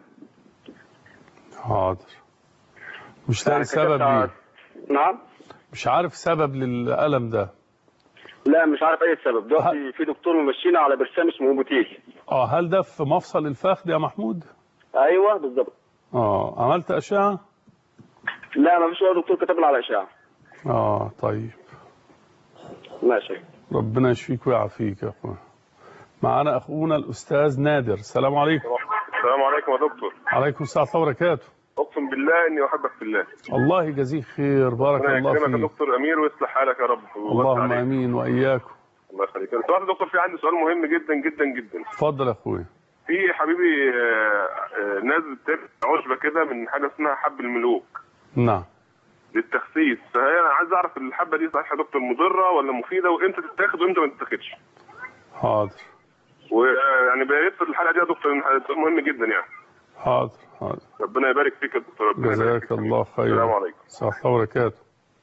حاضر مش لاقي يعني سبب كشفت على- ليه نعم مش عارف سبب للألم ده لا مش عارف ايه السبب دلوقتي في دكتور ممشينا على برشام اسمه موبوتيل اه هل ده في مفصل الفخذ يا محمود ايوه بالظبط اه عملت أشعة لا مفيش ولا دكتور كتب لي على اشعه اه طيب ماشي ربنا يشفيك ويعافيك يا اخويا معنا اخونا الاستاذ نادر السلام عليكم السلام عليكم يا دكتور عليكم السلام ورحمه الله وبركاته اقسم بالله اني احبك في الله الله يجازيك خير بارك ربنا الله يكرمك يا فيك دكتور امير ويصلح حالك يا رب ويوسع اللهم عليك. امين واياكم الله يخليك بصراحه يا دكتور في عندي سؤال مهم جدا جدا جدا اتفضل يا اخويا في حبيبي آه، آه، ناس بتبقى عشبه كده من حاجه اسمها حب الملوك نعم للتخسيس فهي انا عايز اعرف الحبه دي صحيح يا دكتور مضره ولا مفيده وامتى تتاخد وامتى ما تتاخدش حاضر ويعني بقيت في الحلقه دي يا دكتور إن سؤال مهم جدا يعني حاضر حاضر ربنا يبارك فيك يا دكتور ربنا يبارك جزاك الله خيرا السلام عليكم السلام الله وبركاته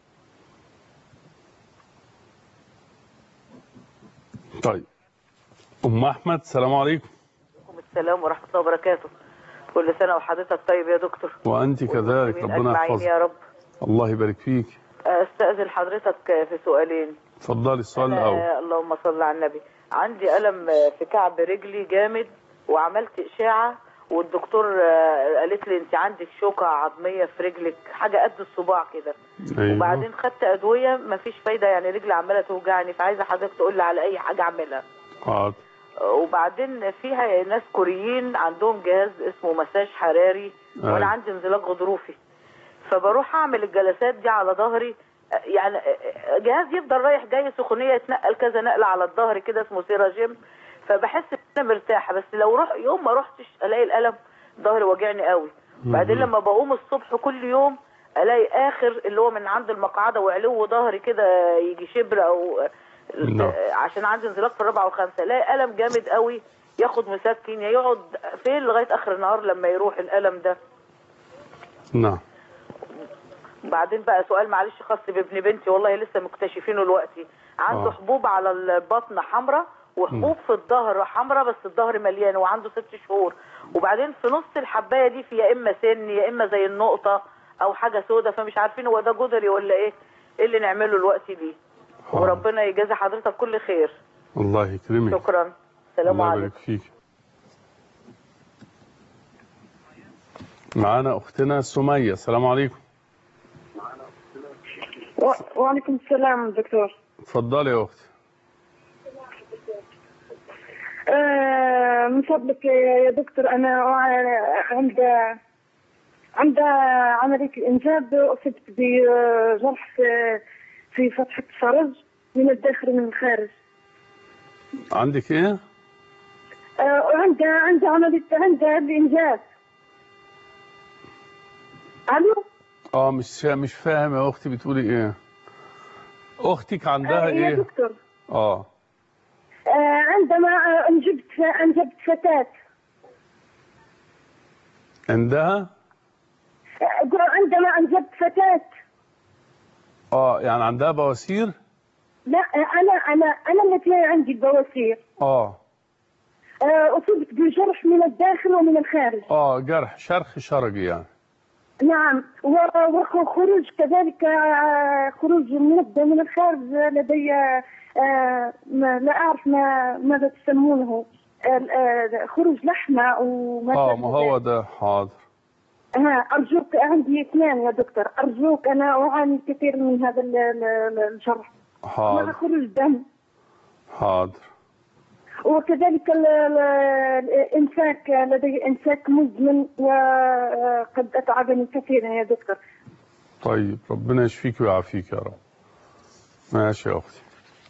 طيب ام احمد السلام عليكم عليكم السلام ورحمة الله وبركاته كل سنة وحضرتك طيب يا دكتور وانت كذلك والمسلمين ربنا أجمعين يحفظك يا رب الله يبارك فيك استأذن حضرتك في سؤالين اتفضلي السؤال أنا- الاول اللهم صل على النبي عندي ألم في كعب رجلي جامد وعملت إشاعة والدكتور آه، قالت لي انت عندك شوكة عظمية في رجلك حاجة قد الصباع كده ايوه وبعدين خدت أدوية مفيش فايدة يعني رجلي عمالة توجعني فعايزة حضرتك تقول لي على أي حاجة أعملها حاضر وبعدين فيها ناس كوريين عندهم جهاز اسمه مساج حراري أيوة. وانا عندي انزلاق غضروفي فبروح اعمل الجلسات دي على ظهري يعني جهاز يفضل رايح جاي سخونيه يتنقل كذا نقله على الظهر كده اسمه سيراجيم فبحس ان انا مرتاحه بس لو روح يوم ما رحتش الاقي الالم ظهري واجعني قوي بعدين لما بقوم الصبح كل يوم الاقي اخر اللي هو من عند المقعده وعلو ظهري كده يجي شبر او نعم. عشان عندي انزلاق في الرابعه والخامسه الاقي الم جامد قوي ياخد مسكن يا يقعد فين لغايه اخر النهار لما يروح الالم ده نعم بعدين بقى سؤال معلش خاص بابن بنتي والله لسه مكتشفينه دلوقتي عنده آه. حبوب على البطن حمراء وحبوب في الظهر حمراء بس الظهر مليان وعنده ست شهور وبعدين في نص الحبايه دي في يا اما سن يا اما زي النقطه او حاجه سودة فمش عارفين هو ده جدري ولا ايه ايه اللي نعمله الوقت دي وربنا يجازي حضرتك كل خير الله يكرمك شكرا سلام الله عليكم يبارك فيك معانا اختنا سميه السلام عليكم و- وعليكم السلام دكتور اتفضلي يا اختي آه من فضلك يا دكتور انا أع- عند عند عملية الإنجاب أصبت بجرح في في فتحة الفرج من الداخل ومن الخارج عندك ايه آه وعند عند عملية عند الإنجاب ألو اه مش مش فاهم يا اختي بتقولي ايه اختك عندها آه يا ايه دكتور اه آه عندما آه، أنجبت أنجبت فتاة عندها آه، عندما أنجبت فتاة اه يعني عندها بواسير لا أنا أنا أنا التي عندي البواسير اه آه، أصبت بجرح من الداخل ومن الخارج اه جرح شرخ شرجي يعني نعم و- وخروج كذلك آه، خروج من الد- من الخارج لدي آه، ما لا أعرف ما ماذا تسمونه آه، آه، خروج لحمة أو ما اه شابه ما هو ذلك. ده حاضر آه، أرجوك عندي اثنان يا دكتور أرجوك أنا أعاني كثير من هذا ال- ال- الجرح مع حاضر خروج دم حاضر وكذلك ال- ال- الإمساك لدي إمساك مزمن وقد أتعبني كثيرا يا دكتور طيب ربنا يشفيك ويعافيك يا رب ماشي يا اختي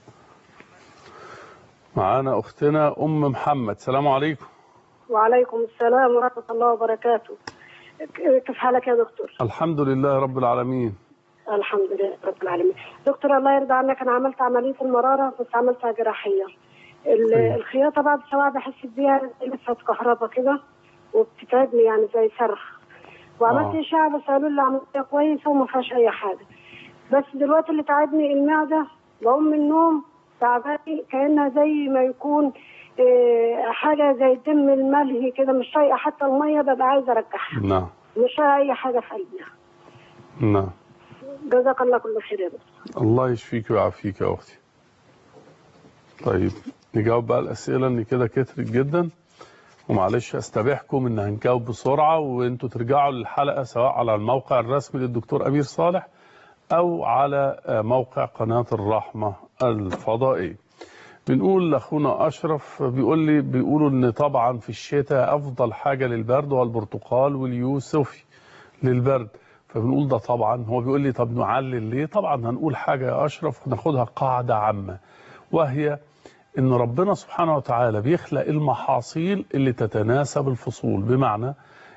معانا اختنا ام محمد سلام عليكم وعليكم السلام ورحمة الله وبركاته كيف حالك يا دكتور؟ الحمد لله رب العالمين الحمد لله رب العالمين دكتور الله يرضى عنك أنا عملت عملية المرارة بس عملتها جراحية ال- الخياطة بعد سواء بحس بيها لسه كهرباء كده وبتتعبني يعني زي صرخ وعملت آه. إشاعة بس قالوا لي عملية كويسة وما فيهاش أي حاجة بس دلوقتي اللي تعبني المعدة بقوم من النوم تعباني كأنها زي ما يكون آه، حاجة زي الدم الملهي كده مش طايقة حتى المية ببقى عايزة أرجعها نعم مش طايقة أي حاجة في قلبي نعم جزاك الله كل خير يا دكتور الله يشفيك ويعافيك يا اختي طيب نجاوب بقى الاسئله ان كده كترت جدا ومعلش استبيحكم ان هنجاوب بسرعه وانتوا ترجعوا للحلقه سواء على الموقع الرسمي للدكتور امير صالح او على آه، موقع قناه الرحمه الفضائيه بنقول لاخونا اشرف بيقول لي بيقولوا ان طبعا في الشتاء افضل حاجه للبرد هو البرتقال واليوسفي للبرد فبنقول ده طبعا هو بيقول لي طب نعلل ليه طبعا هنقول حاجه يا اشرف ناخدها قاعده عامه وهي ان ربنا سبحانه وتعالى بيخلق المحاصيل اللي تتناسب الفصول بمعنى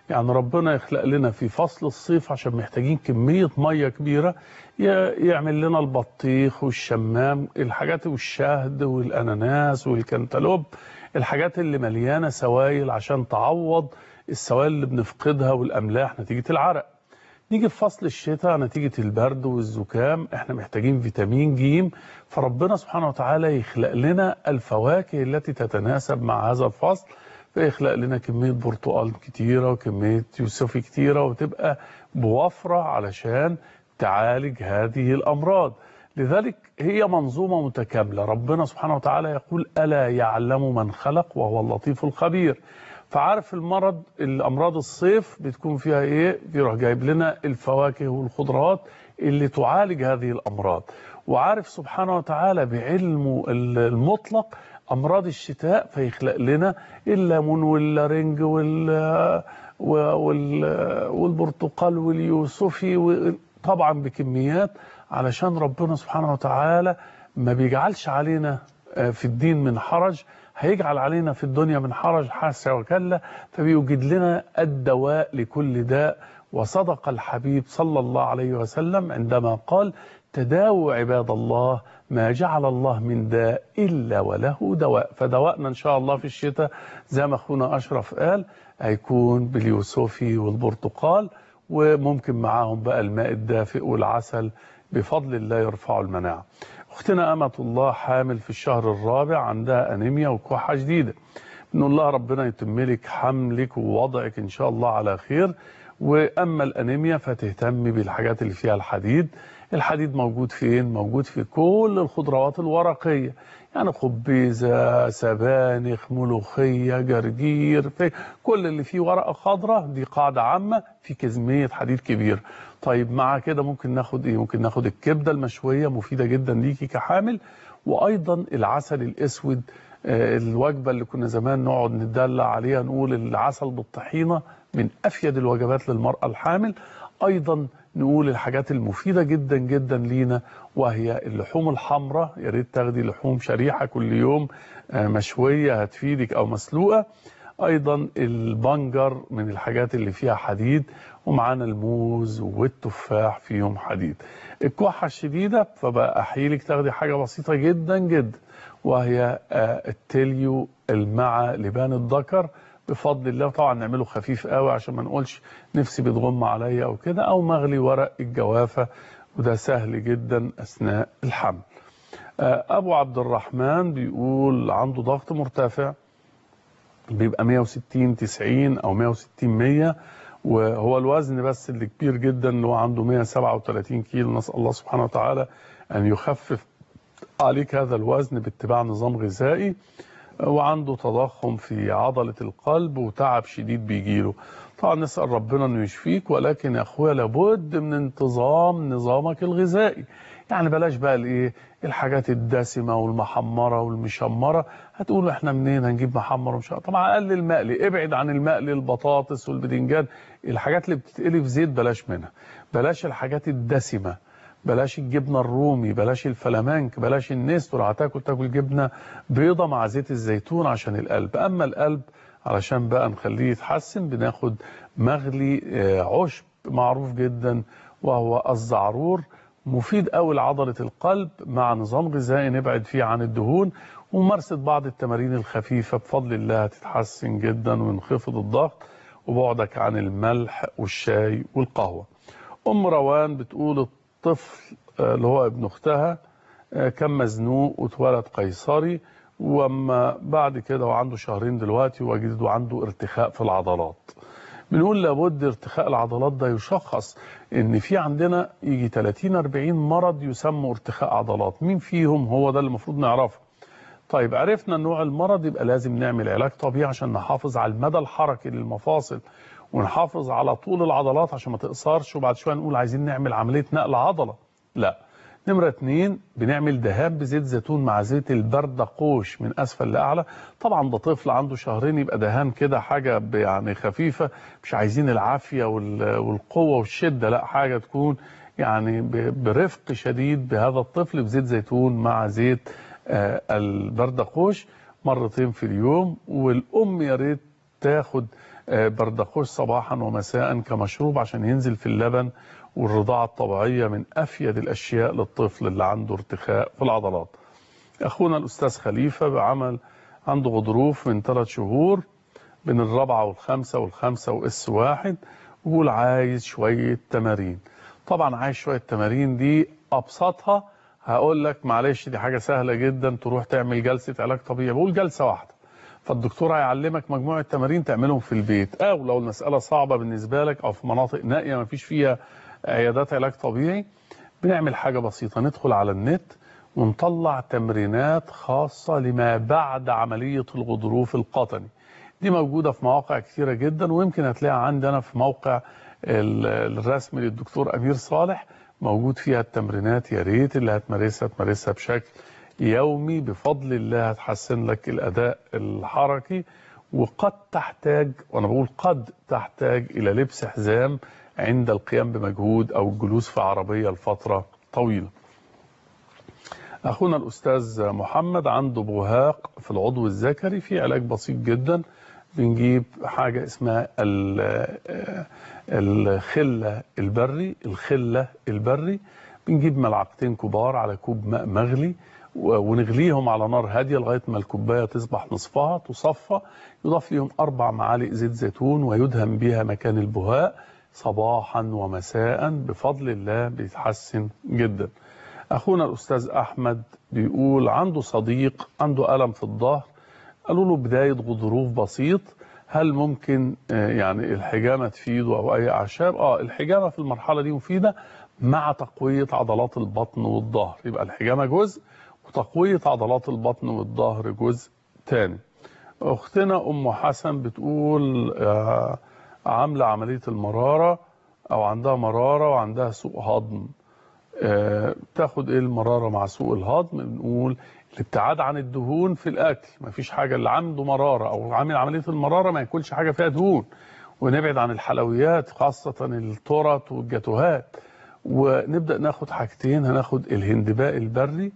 يعني ربنا يخلق لنا في فصل الصيف عشان محتاجين كمية مية كبيرة ي- يعمل لنا البطيخ والشمام الحاجات والشهد والأناناس والكنتالوب الحاجات اللي مليانة سوائل عشان تعوض السوائل اللي بنفقدها والأملاح نتيجة العرق نيجي في فصل الشتاء نتيجة البرد والزكام احنا محتاجين فيتامين جيم فربنا سبحانه وتعالى يخلق لنا الفواكه التي تتناسب مع هذا الفصل فيخلق لنا كمية برتقال كتيرة وكمية يوسفي كتيرة وتبقى بوفرة علشان تعالج هذه الأمراض لذلك هي منظومة متكاملة ربنا سبحانه وتعالى يقول ألا يعلم من خلق وهو اللطيف الخبير فعارف المرض الامراض الصيف بتكون فيها ايه بيروح جايب لنا الفواكه والخضروات اللي تعالج هذه الامراض وعارف سبحانه وتعالى بعلمه المطلق امراض الشتاء فيخلق لنا الليمون واللارنج وال وال والبرتقال واليوسفي طبعا بكميات علشان ربنا سبحانه وتعالى ما بيجعلش علينا في الدين من حرج هيجعل علينا في الدنيا من حرج حاسة وكلا فبيوجد لنا الدواء لكل داء وصدق الحبيب صلى الله عليه وسلم عندما قال تداووا عباد الله ما جعل الله من داء إلا وله دواء فدواءنا إن شاء الله في الشتاء زي ما أخونا أشرف قال هيكون باليوسفي والبرتقال وممكن معاهم بقى الماء الدافئ والعسل بفضل الله يرفع المناعة اختنا أمة الله حامل في الشهر الرابع عندها أنيميا وكحة جديدة بنقول الله ربنا يتم لك حملك ووضعك إن شاء الله على خير وأما الأنيميا فتهتمي بالحاجات اللي فيها الحديد الحديد موجود فين؟ موجود في كل الخضروات الورقية يعني خبيزة سبانخ ملوخية جرجير في كل اللي فيه ورقة خضراء دي قاعدة عامة في كمية حديد كبير طيب مع كده ممكن ناخد ايه ممكن ناخد الكبدة المشوية مفيدة جدا ليكي كحامل وايضا العسل الاسود آه الوجبة اللي كنا زمان نقعد نتدلع عليها نقول العسل بالطحينة من افيد الوجبات للمرأة الحامل ايضا نقول الحاجات المفيدة جدا جدا لينا وهي اللحوم الحمراء يا ريت تاخدي لحوم شريحة كل يوم آه مشوية هتفيدك او مسلوقة ايضا البنجر من الحاجات اللي فيها حديد ومعانا الموز والتفاح فيهم حديد الكحة الشديدة فبقى احيلك تاخدي حاجة بسيطة جدا جدا وهي التليو المع لبان الذكر بفضل الله طبعا نعمله خفيف قوي عشان ما نقولش نفسي بتغم عليا او كده او مغلي ورق الجوافة وده سهل جدا اثناء الحمل ابو عبد الرحمن بيقول عنده ضغط مرتفع بيبقى 160 90 او 160 100 وهو الوزن بس اللي كبير جدا اللي هو عنده 137 كيلو نسال الله سبحانه وتعالى ان يخفف عليك هذا الوزن باتباع نظام غذائي وعنده تضخم في عضلة القلب وتعب شديد بيجيله طبعا نسأل ربنا انه يشفيك ولكن يا اخويا لابد من انتظام نظامك الغذائي يعني بلاش بقى الايه الحاجات الدسمه والمحمره والمشمره هتقولوا احنا منين هنجيب محمر ومش طبعا قلل المقلي ابعد عن المقلي البطاطس والبدنجان الحاجات اللي بتتقلي في زيت بلاش منها بلاش الحاجات الدسمه بلاش الجبنه الرومي بلاش الفلامنك بلاش النستور هتاكل تاكل جبنه بيضه مع زيت الزيتون عشان القلب اما القلب علشان بقى نخليه يتحسن بناخد مغلي عشب معروف جدا وهو الزعرور مفيد قوي لعضلة القلب مع نظام غذائي نبعد فيه عن الدهون وممارسة بعض التمارين الخفيفة بفضل الله هتتحسن جدا وينخفض الضغط وبعدك عن الملح والشاي والقهوة أم روان بتقول الطفل اللي هو ابن أختها كان مزنوق واتولد قيصري واما بعد كده وعنده شهرين دلوقتي وجدوا عنده ارتخاء في العضلات بنقول لابد ارتخاء العضلات ده يشخص ان في عندنا يجي 30 40 مرض يسمى ارتخاء عضلات مين فيهم هو ده اللي المفروض نعرفه طيب عرفنا نوع المرض يبقى لازم نعمل علاج طبيعي عشان نحافظ على المدى الحركي للمفاصل ونحافظ على طول العضلات عشان ما تقصرش وبعد شويه نقول عايزين نعمل عمليه نقل عضله لا نمرة اتنين بنعمل دهان بزيت زيتون مع زيت البردقوش من أسفل لأعلى طبعا ده طفل عنده شهرين يبقى دهان كده حاجة يعني خفيفة مش عايزين العافية والقوة والشدة لا حاجة تكون يعني برفق شديد بهذا الطفل بزيت زيتون مع زيت البردقوش مرتين في اليوم والأم يا ريت تاخد آه، بردقوش صباحا ومساء كمشروب عشان ينزل في اللبن والرضاعة الطبيعية من أفيد الأشياء للطفل اللي عنده ارتخاء في العضلات أخونا الأستاذ خليفة بعمل عنده غضروف من ثلاث شهور بين الرابعة والخامسة والخامسة وإس واحد ويقول عايز شوية تمارين طبعا عايز شوية تمارين دي أبسطها هقول لك معلش دي حاجة سهلة جدا تروح تعمل جلسة علاج طبيعي بقول جلسة واحدة فالدكتور هيعلمك مجموعة تمارين تعملهم في البيت أو لو المسألة صعبة بالنسبة لك أو في مناطق نائية ما فيش فيها عيادات علاج طبيعي بنعمل حاجة بسيطة ندخل على النت ونطلع تمرينات خاصة لما بعد عملية الغضروف القطني دي موجودة في مواقع كثيرة جدا ويمكن هتلاقيها عندنا في موقع ال- الرسمي للدكتور أمير صالح موجود فيها التمرينات يا ريت اللي هتمارسها تمارسها بشكل يومي بفضل الله هتحسن لك الأداء الحركي وقد تحتاج وأنا بقول قد تحتاج إلى لبس حزام عند القيام بمجهود أو الجلوس في عربية لفترة طويلة أخونا الأستاذ محمد عنده بهاق في العضو الذكري في علاج بسيط جدا بنجيب حاجة اسمها ال- الخلة البري الخلة البري بنجيب ملعقتين كبار على كوب ماء مغلي و- ونغليهم على نار هادية لغاية ما الكوباية تصبح نصفها تصفى يضاف ليهم أربع معالق زيت زيتون ويدهن بها مكان البهاق صباحا ومساء بفضل الله بيتحسن جدا أخونا الأستاذ أحمد بيقول عنده صديق عنده ألم في الظهر قالوا له بداية غضروف بسيط هل ممكن آه، يعني الحجامة تفيده أو أي أعشاب؟ آه الحجامة في المرحلة دي مفيدة مع تقوية عضلات البطن والظهر يبقى الحجامة جزء وتقوية عضلات البطن والظهر جزء تاني أختنا أم حسن بتقول آه، عاملة عملية المرارة أو عندها مرارة وعندها سوء هضم آه، تاخد ايه المرارة مع سوء الهضم بنقول الابتعاد عن الدهون في الاكل مفيش حاجة اللي عنده مرارة او عامل عملية المرارة ما ياكلش حاجة فيها دهون ونبعد عن الحلويات خاصة التورت والجاتوهات ونبدأ ناخد حاجتين هناخد الهندباء البري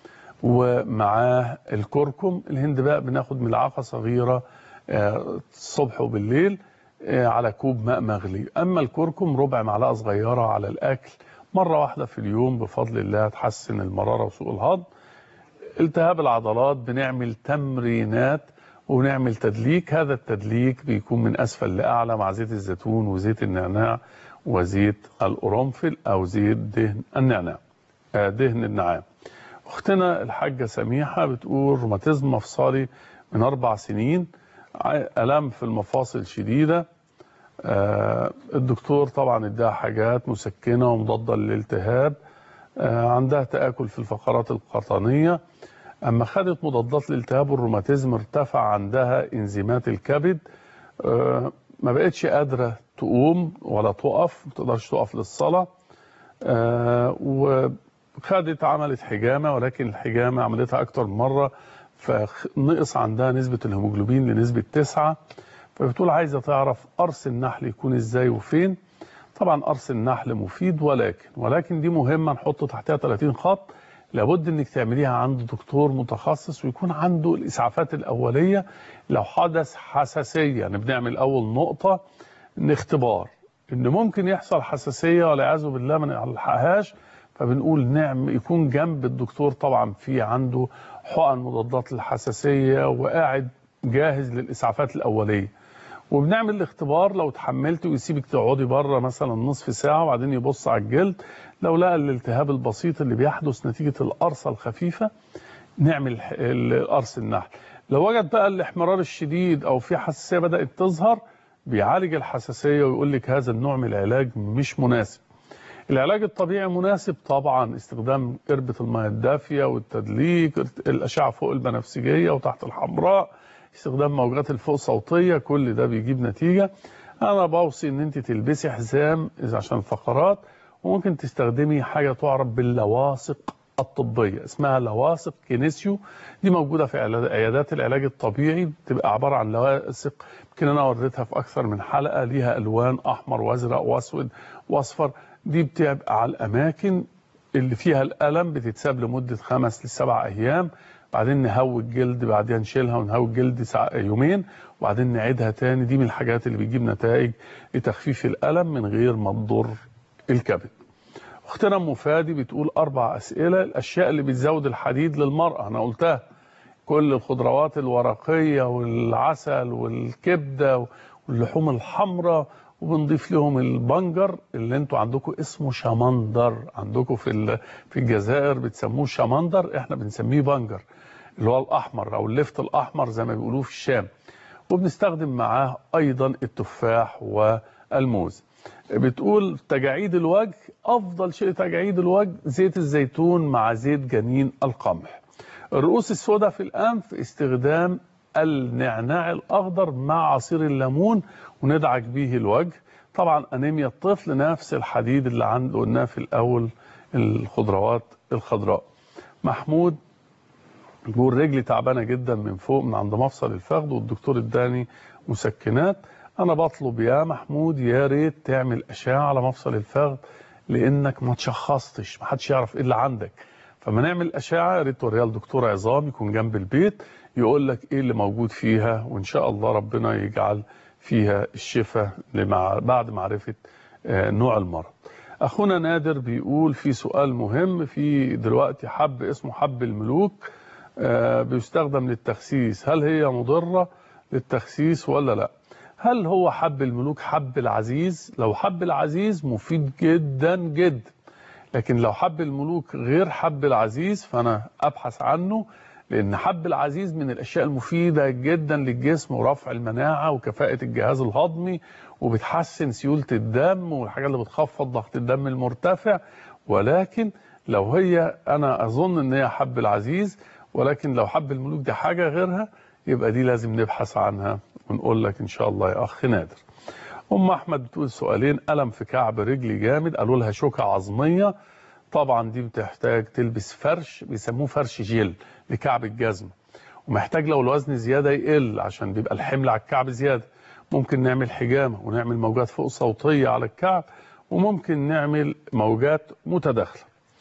ومعاه الكركم الهندباء بناخد ملعقة صغيرة آه، الصبح وبالليل آه، على كوب ماء مغلي أما الكركم ربع معلقة صغيرة على الأكل مرة واحدة في اليوم بفضل الله تحسن المرارة وسوء الهضم التهاب العضلات بنعمل تمرينات ونعمل تدليك هذا التدليك بيكون من أسفل لأعلى مع زيت الزيتون وزيت النعناع وزيت القرنفل أو زيت دهن النعناع آه، دهن النعام أختنا الحاجة سميحة بتقول روماتيزم مفصلي من أربع سنين ع- ألم في المفاصل شديدة آه، الدكتور طبعا اداها حاجات مسكنة ومضادة للالتهاب آه، عندها تآكل في الفقرات القطنية أما خدت مضادات للالتهاب والروماتيزم ارتفع عندها إنزيمات الكبد آه، ما بقتش قادرة تقوم ولا تقف ما تقدرش تقف للصلاة آه، وخدت عملت حجامة ولكن الحجامة عملتها أكتر من مرة فنقص عندها نسبة الهيموجلوبين لنسبة تسعة فبتقول عايزة تعرف قرص النحل يكون ازاي وفين طبعا قرص النحل مفيد ولكن ولكن دي مهمة نحط تحتها 30 خط لابد انك تعمليها عند دكتور متخصص ويكون عنده الاسعافات الاولية لو حدث حساسية يعني بنعمل اول نقطة ان اختبار ان ممكن يحصل حساسية والعياذ بالله ما نلحقهاش فبنقول نعم يكون جنب الدكتور طبعا في عنده حقن مضادات للحساسية وقاعد جاهز للإسعافات الأولية وبنعمل الاختبار لو اتحملت ويسيبك تقعدي بره مثلا نصف ساعة وبعدين يبص على الجلد لو لقى الالتهاب البسيط اللي بيحدث نتيجة القرصة الخفيفة نعمل ح- ال- قرص النحل لو وجد بقى الاحمرار الشديد أو في حساسية بدأت تظهر بيعالج الحساسية ويقول لك هذا النوع من العلاج مش مناسب العلاج الطبيعي مناسب طبعا استخدام قربة المياه الدافية والتدليك الأشعة فوق البنفسجية وتحت الحمراء استخدام موجات الفوق صوتية كل ده بيجيب نتيجة أنا بوصي إن أنت تلبسي حزام إذا عشان الفقرات وممكن تستخدمي حاجة تعرف باللواصق الطبية اسمها لواصق كينيسيو دي موجودة في علا- عيادات العلاج الطبيعي بتبقى عبارة عن لواصق يمكن أنا وريتها في أكثر من حلقة ليها ألوان أحمر وأزرق وأسود وأصفر دي بتبقى على الأماكن اللي فيها الألم بتتساب لمدة خمس لسبع أيام بعدين نهوي الجلد بعدين نشيلها ونهوي الجلد ساعة يومين وبعدين نعيدها تاني دي من الحاجات اللي بتجيب نتائج لتخفيف الألم من غير ما تضر الكبد اختنا ام فادي بتقول اربع اسئله الاشياء اللي بتزود الحديد للمراه انا قلتها كل الخضروات الورقيه والعسل والكبده واللحوم الحمراء وبنضيف لهم البنجر اللي انتوا عندكم اسمه شمندر عندكم في ال- في الجزائر بتسموه شمندر احنا بنسميه بنجر اللي هو الاحمر او اللفت الاحمر زي ما بيقولوه في الشام وبنستخدم معاه ايضا التفاح والموز بتقول تجاعيد الوجه افضل شيء تجاعيد الوجه زيت الزيتون مع زيت جنين القمح الرؤوس السوداء في الانف استخدام النعناع الاخضر مع عصير الليمون وندعك به الوجه طبعا انيميا الطفل نفس الحديد اللي عنده قلناه في الاول الخضروات الخضراء محمود بيقول رجلي تعبانه جدا من فوق من عند مفصل الفخذ والدكتور اداني مسكنات انا بطلب يا محمود يا ريت تعمل اشعه على مفصل الفخذ لانك ما تشخصتش ما حدش يعرف ايه اللي عندك فما نعمل اشعه يا ريت توريها لدكتور عظام يكون جنب البيت يقول لك ايه اللي موجود فيها وان شاء الله ربنا يجعل فيها الشفاء لمع بعد معرفه آه، نوع المرض اخونا نادر بيقول في سؤال مهم في دلوقتي حب اسمه حب الملوك آه، بيستخدم للتخسيس هل هي مضرة للتخسيس ولا لا هل هو حب الملوك حب العزيز لو حب العزيز مفيد جدا جدا لكن لو حب الملوك غير حب العزيز فانا ابحث عنه لان حب العزيز من الاشياء المفيده جدا للجسم ورفع المناعه وكفاءه الجهاز الهضمي وبتحسن سيوله الدم والحاجات اللي بتخفض ضغط الدم المرتفع ولكن لو هي انا اظن ان هي حب العزيز ولكن لو حب الملوك دي حاجه غيرها يبقى دي لازم نبحث عنها ونقول لك ان شاء الله يا اخ نادر ام احمد بتقول سؤالين الم في كعب رجلي جامد قالوا لها شوكه عظميه طبعا دي بتحتاج تلبس فرش بيسموه فرش جيل لكعب الجزمه ومحتاج لو الوزن زياده يقل عشان بيبقى الحمل على الكعب زياده ممكن نعمل حجامه ونعمل موجات فوق صوتيه على الكعب وممكن نعمل موجات متداخله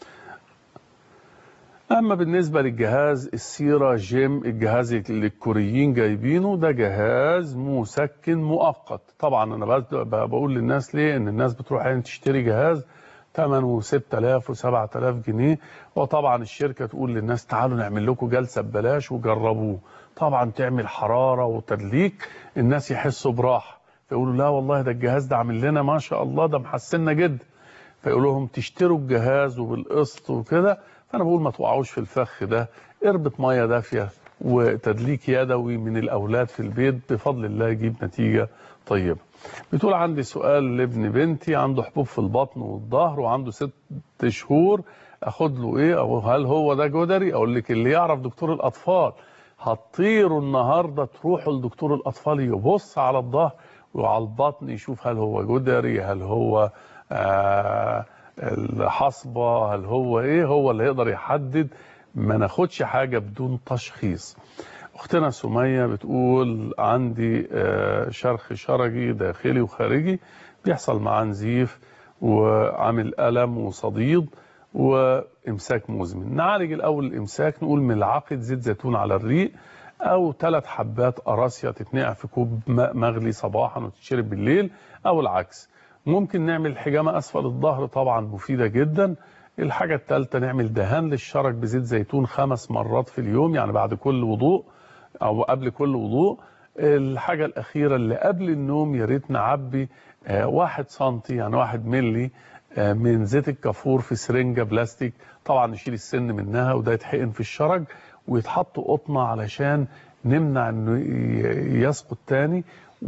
اما بالنسبه للجهاز السيرا جيم الجهاز اللي الكوريين جايبينه ده جهاز مسكن مؤقت طبعا انا بس- بقول للناس ليه ان الناس بتروح يعني تشتري جهاز ثمنه 6000 و7000 جنيه وطبعا الشركه تقول للناس تعالوا نعمل لكم جلسه ببلاش وجربوه طبعا تعمل حراره وتدليك الناس يحسوا براحه فيقولوا لا والله ده الجهاز ده عامل لنا ما شاء الله ده محسننا جدا فيقول لهم تشتروا الجهاز وبالقسط وكده فانا بقول ما توقعوش في الفخ ده قربة ميه دافيه وتدليك يدوي من الاولاد في البيت بفضل الله يجيب نتيجه طيبه. بتقول عندي سؤال لابن بنتي عنده حبوب في البطن والظهر وعنده ست شهور اخد له ايه او هل هو ده جدري اقول لك اللي يعرف دكتور الاطفال هتطيروا النهارده تروحوا لدكتور الاطفال يبص على الظهر وعلى البطن يشوف هل هو جدري هل هو آه الحصبة هل هو ايه هو اللي يقدر يحدد ما ناخدش حاجة بدون تشخيص اختنا سمية بتقول عندي آه، شرخ شرجي داخلي وخارجي بيحصل معاه نزيف وعامل ألم وصديد وامساك مزمن نعالج الاول الامساك نقول ملعقه زيت زيتون على الريق او ثلاث حبات قراصية تتنقع في كوب ماء مغلي صباحا وتتشرب بالليل او العكس ممكن نعمل حجامة اسفل الظهر طبعا مفيدة جدا الحاجة الثالثة نعمل دهان للشرج بزيت زيتون خمس مرات في اليوم يعني بعد كل وضوء او قبل كل وضوء الحاجة الأخيرة اللي قبل النوم يا ريت نعبي آه، واحد سنتي يعني واحد ملي آه، من زيت الكافور في سرنجة بلاستيك طبعا نشيل السن منها وده يتحقن في الشرج ويتحط قطنة علشان نمنع انه ي- يسقط تاني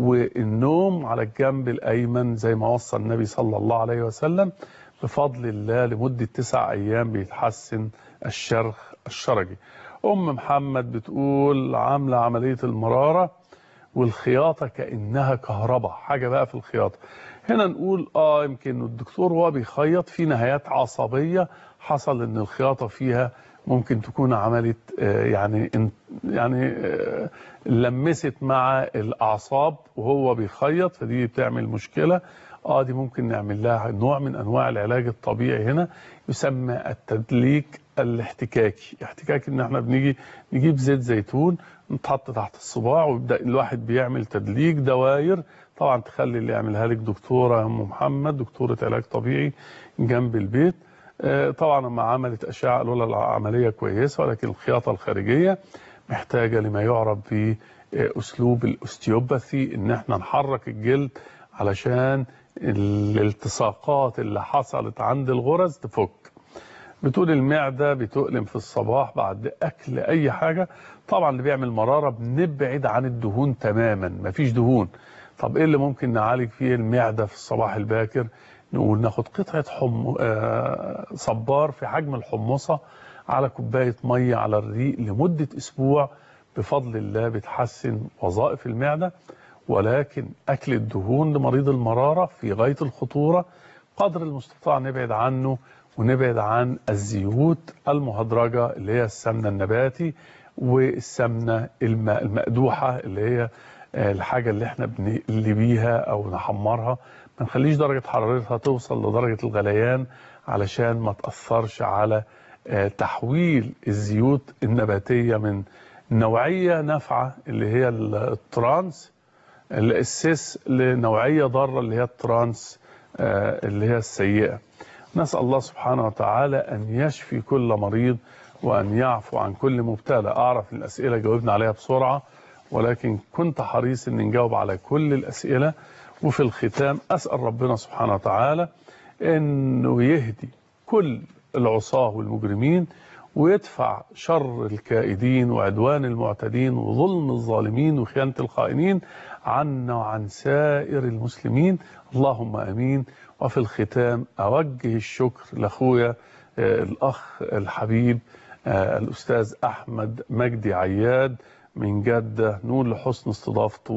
والنوم على الجنب الايمن زي ما وصى النبي صلى الله عليه وسلم بفضل الله لمدة تسع ايام بيتحسن الشرخ الشرجي ام محمد بتقول عاملة عملية المرارة والخياطة كأنها كهرباء حاجة بقى في الخياطة هنا نقول اه يمكن الدكتور وهو بيخيط في نهايات عصبية حصل ان الخياطة فيها ممكن تكون عملت آه، يعني ان- يعني آه، لمست مع الاعصاب وهو بيخيط فدي بتعمل مشكلة اه دي ممكن نعمل لها نوع من انواع العلاج الطبيعي هنا يسمى التدليك الاحتكاكي احتكاكي ان احنا بنيجي نجيب زيت زيتون نتحط تحت الصباع ويبدا الواحد بيعمل تدليك دواير طبعا تخلي اللي يعملها لك دكتوره ام محمد دكتوره علاج طبيعي جنب البيت آه، طبعا لما عملت اشعه قالوا لها العمليه كويسه ولكن الخياطه الخارجيه محتاجه لما يعرف باسلوب الاوستيوباثي ان احنا نحرك الجلد علشان الالتصاقات اللي حصلت عند الغرز تفك بتقول المعدة بتؤلم في الصباح بعد أكل أي حاجة طبعا اللي بيعمل مرارة بنبعد عن الدهون تماما مفيش دهون طب إيه اللي ممكن نعالج فيه المعدة في الصباح الباكر نقول ناخد قطعة حم... آه، صبار في حجم الحمصة على كوباية مية على الريق لمدة أسبوع بفضل الله بتحسن وظائف المعدة ولكن أكل الدهون لمريض المرارة في غاية الخطورة قدر المستطاع نبعد عنه ونبعد عن الزيوت المهدرجة اللي هي السمنة النباتي والسمنة الم- المقدوحة اللي هي آه، الحاجة اللي احنا بنقلي بيها أو نحمرها ما نخليش درجة حرارتها توصل لدرجة الغليان علشان ما تأثرش على آه، تحويل الزيوت النباتية من نوعية نافعة اللي هي الترانس السيس لنوعية ضارة اللي هي الترانس آه، اللي هي السيئة نسأل الله سبحانه وتعالى أن يشفي كل مريض وأن يعفو عن كل مبتلى أعرف الأسئلة جاوبنا عليها بسرعة ولكن كنت حريص أن نجاوب على كل الأسئلة وفي الختام أسأل ربنا سبحانه وتعالى أنه يهدي كل العصاة والمجرمين ويدفع شر الكائدين وعدوان المعتدين وظلم الظالمين وخيانة الخائنين عنا وعن سائر المسلمين اللهم امين وفي الختام اوجه الشكر لاخويا آه، الاخ الحبيب آه، الاستاذ احمد مجدي عياد من جدة نقول لحسن استضافته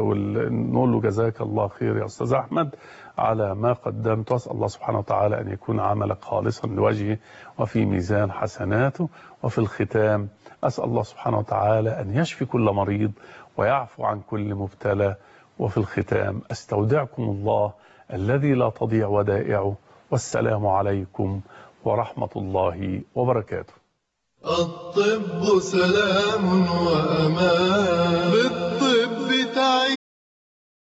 ونقول له جزاك الله خير يا أستاذ أحمد على ما قدمت وأسأل الله سبحانه وتعالى أن يكون عملك خالصا لوجهه وفي ميزان حسناته وفي الختام أسأل الله سبحانه وتعالى أن يشفي كل مريض ويعفو عن كل مبتلى وفي الختام أستودعكم الله الذي لا تضيع ودائعه والسلام عليكم ورحمة الله وبركاته الطب سلام وأمان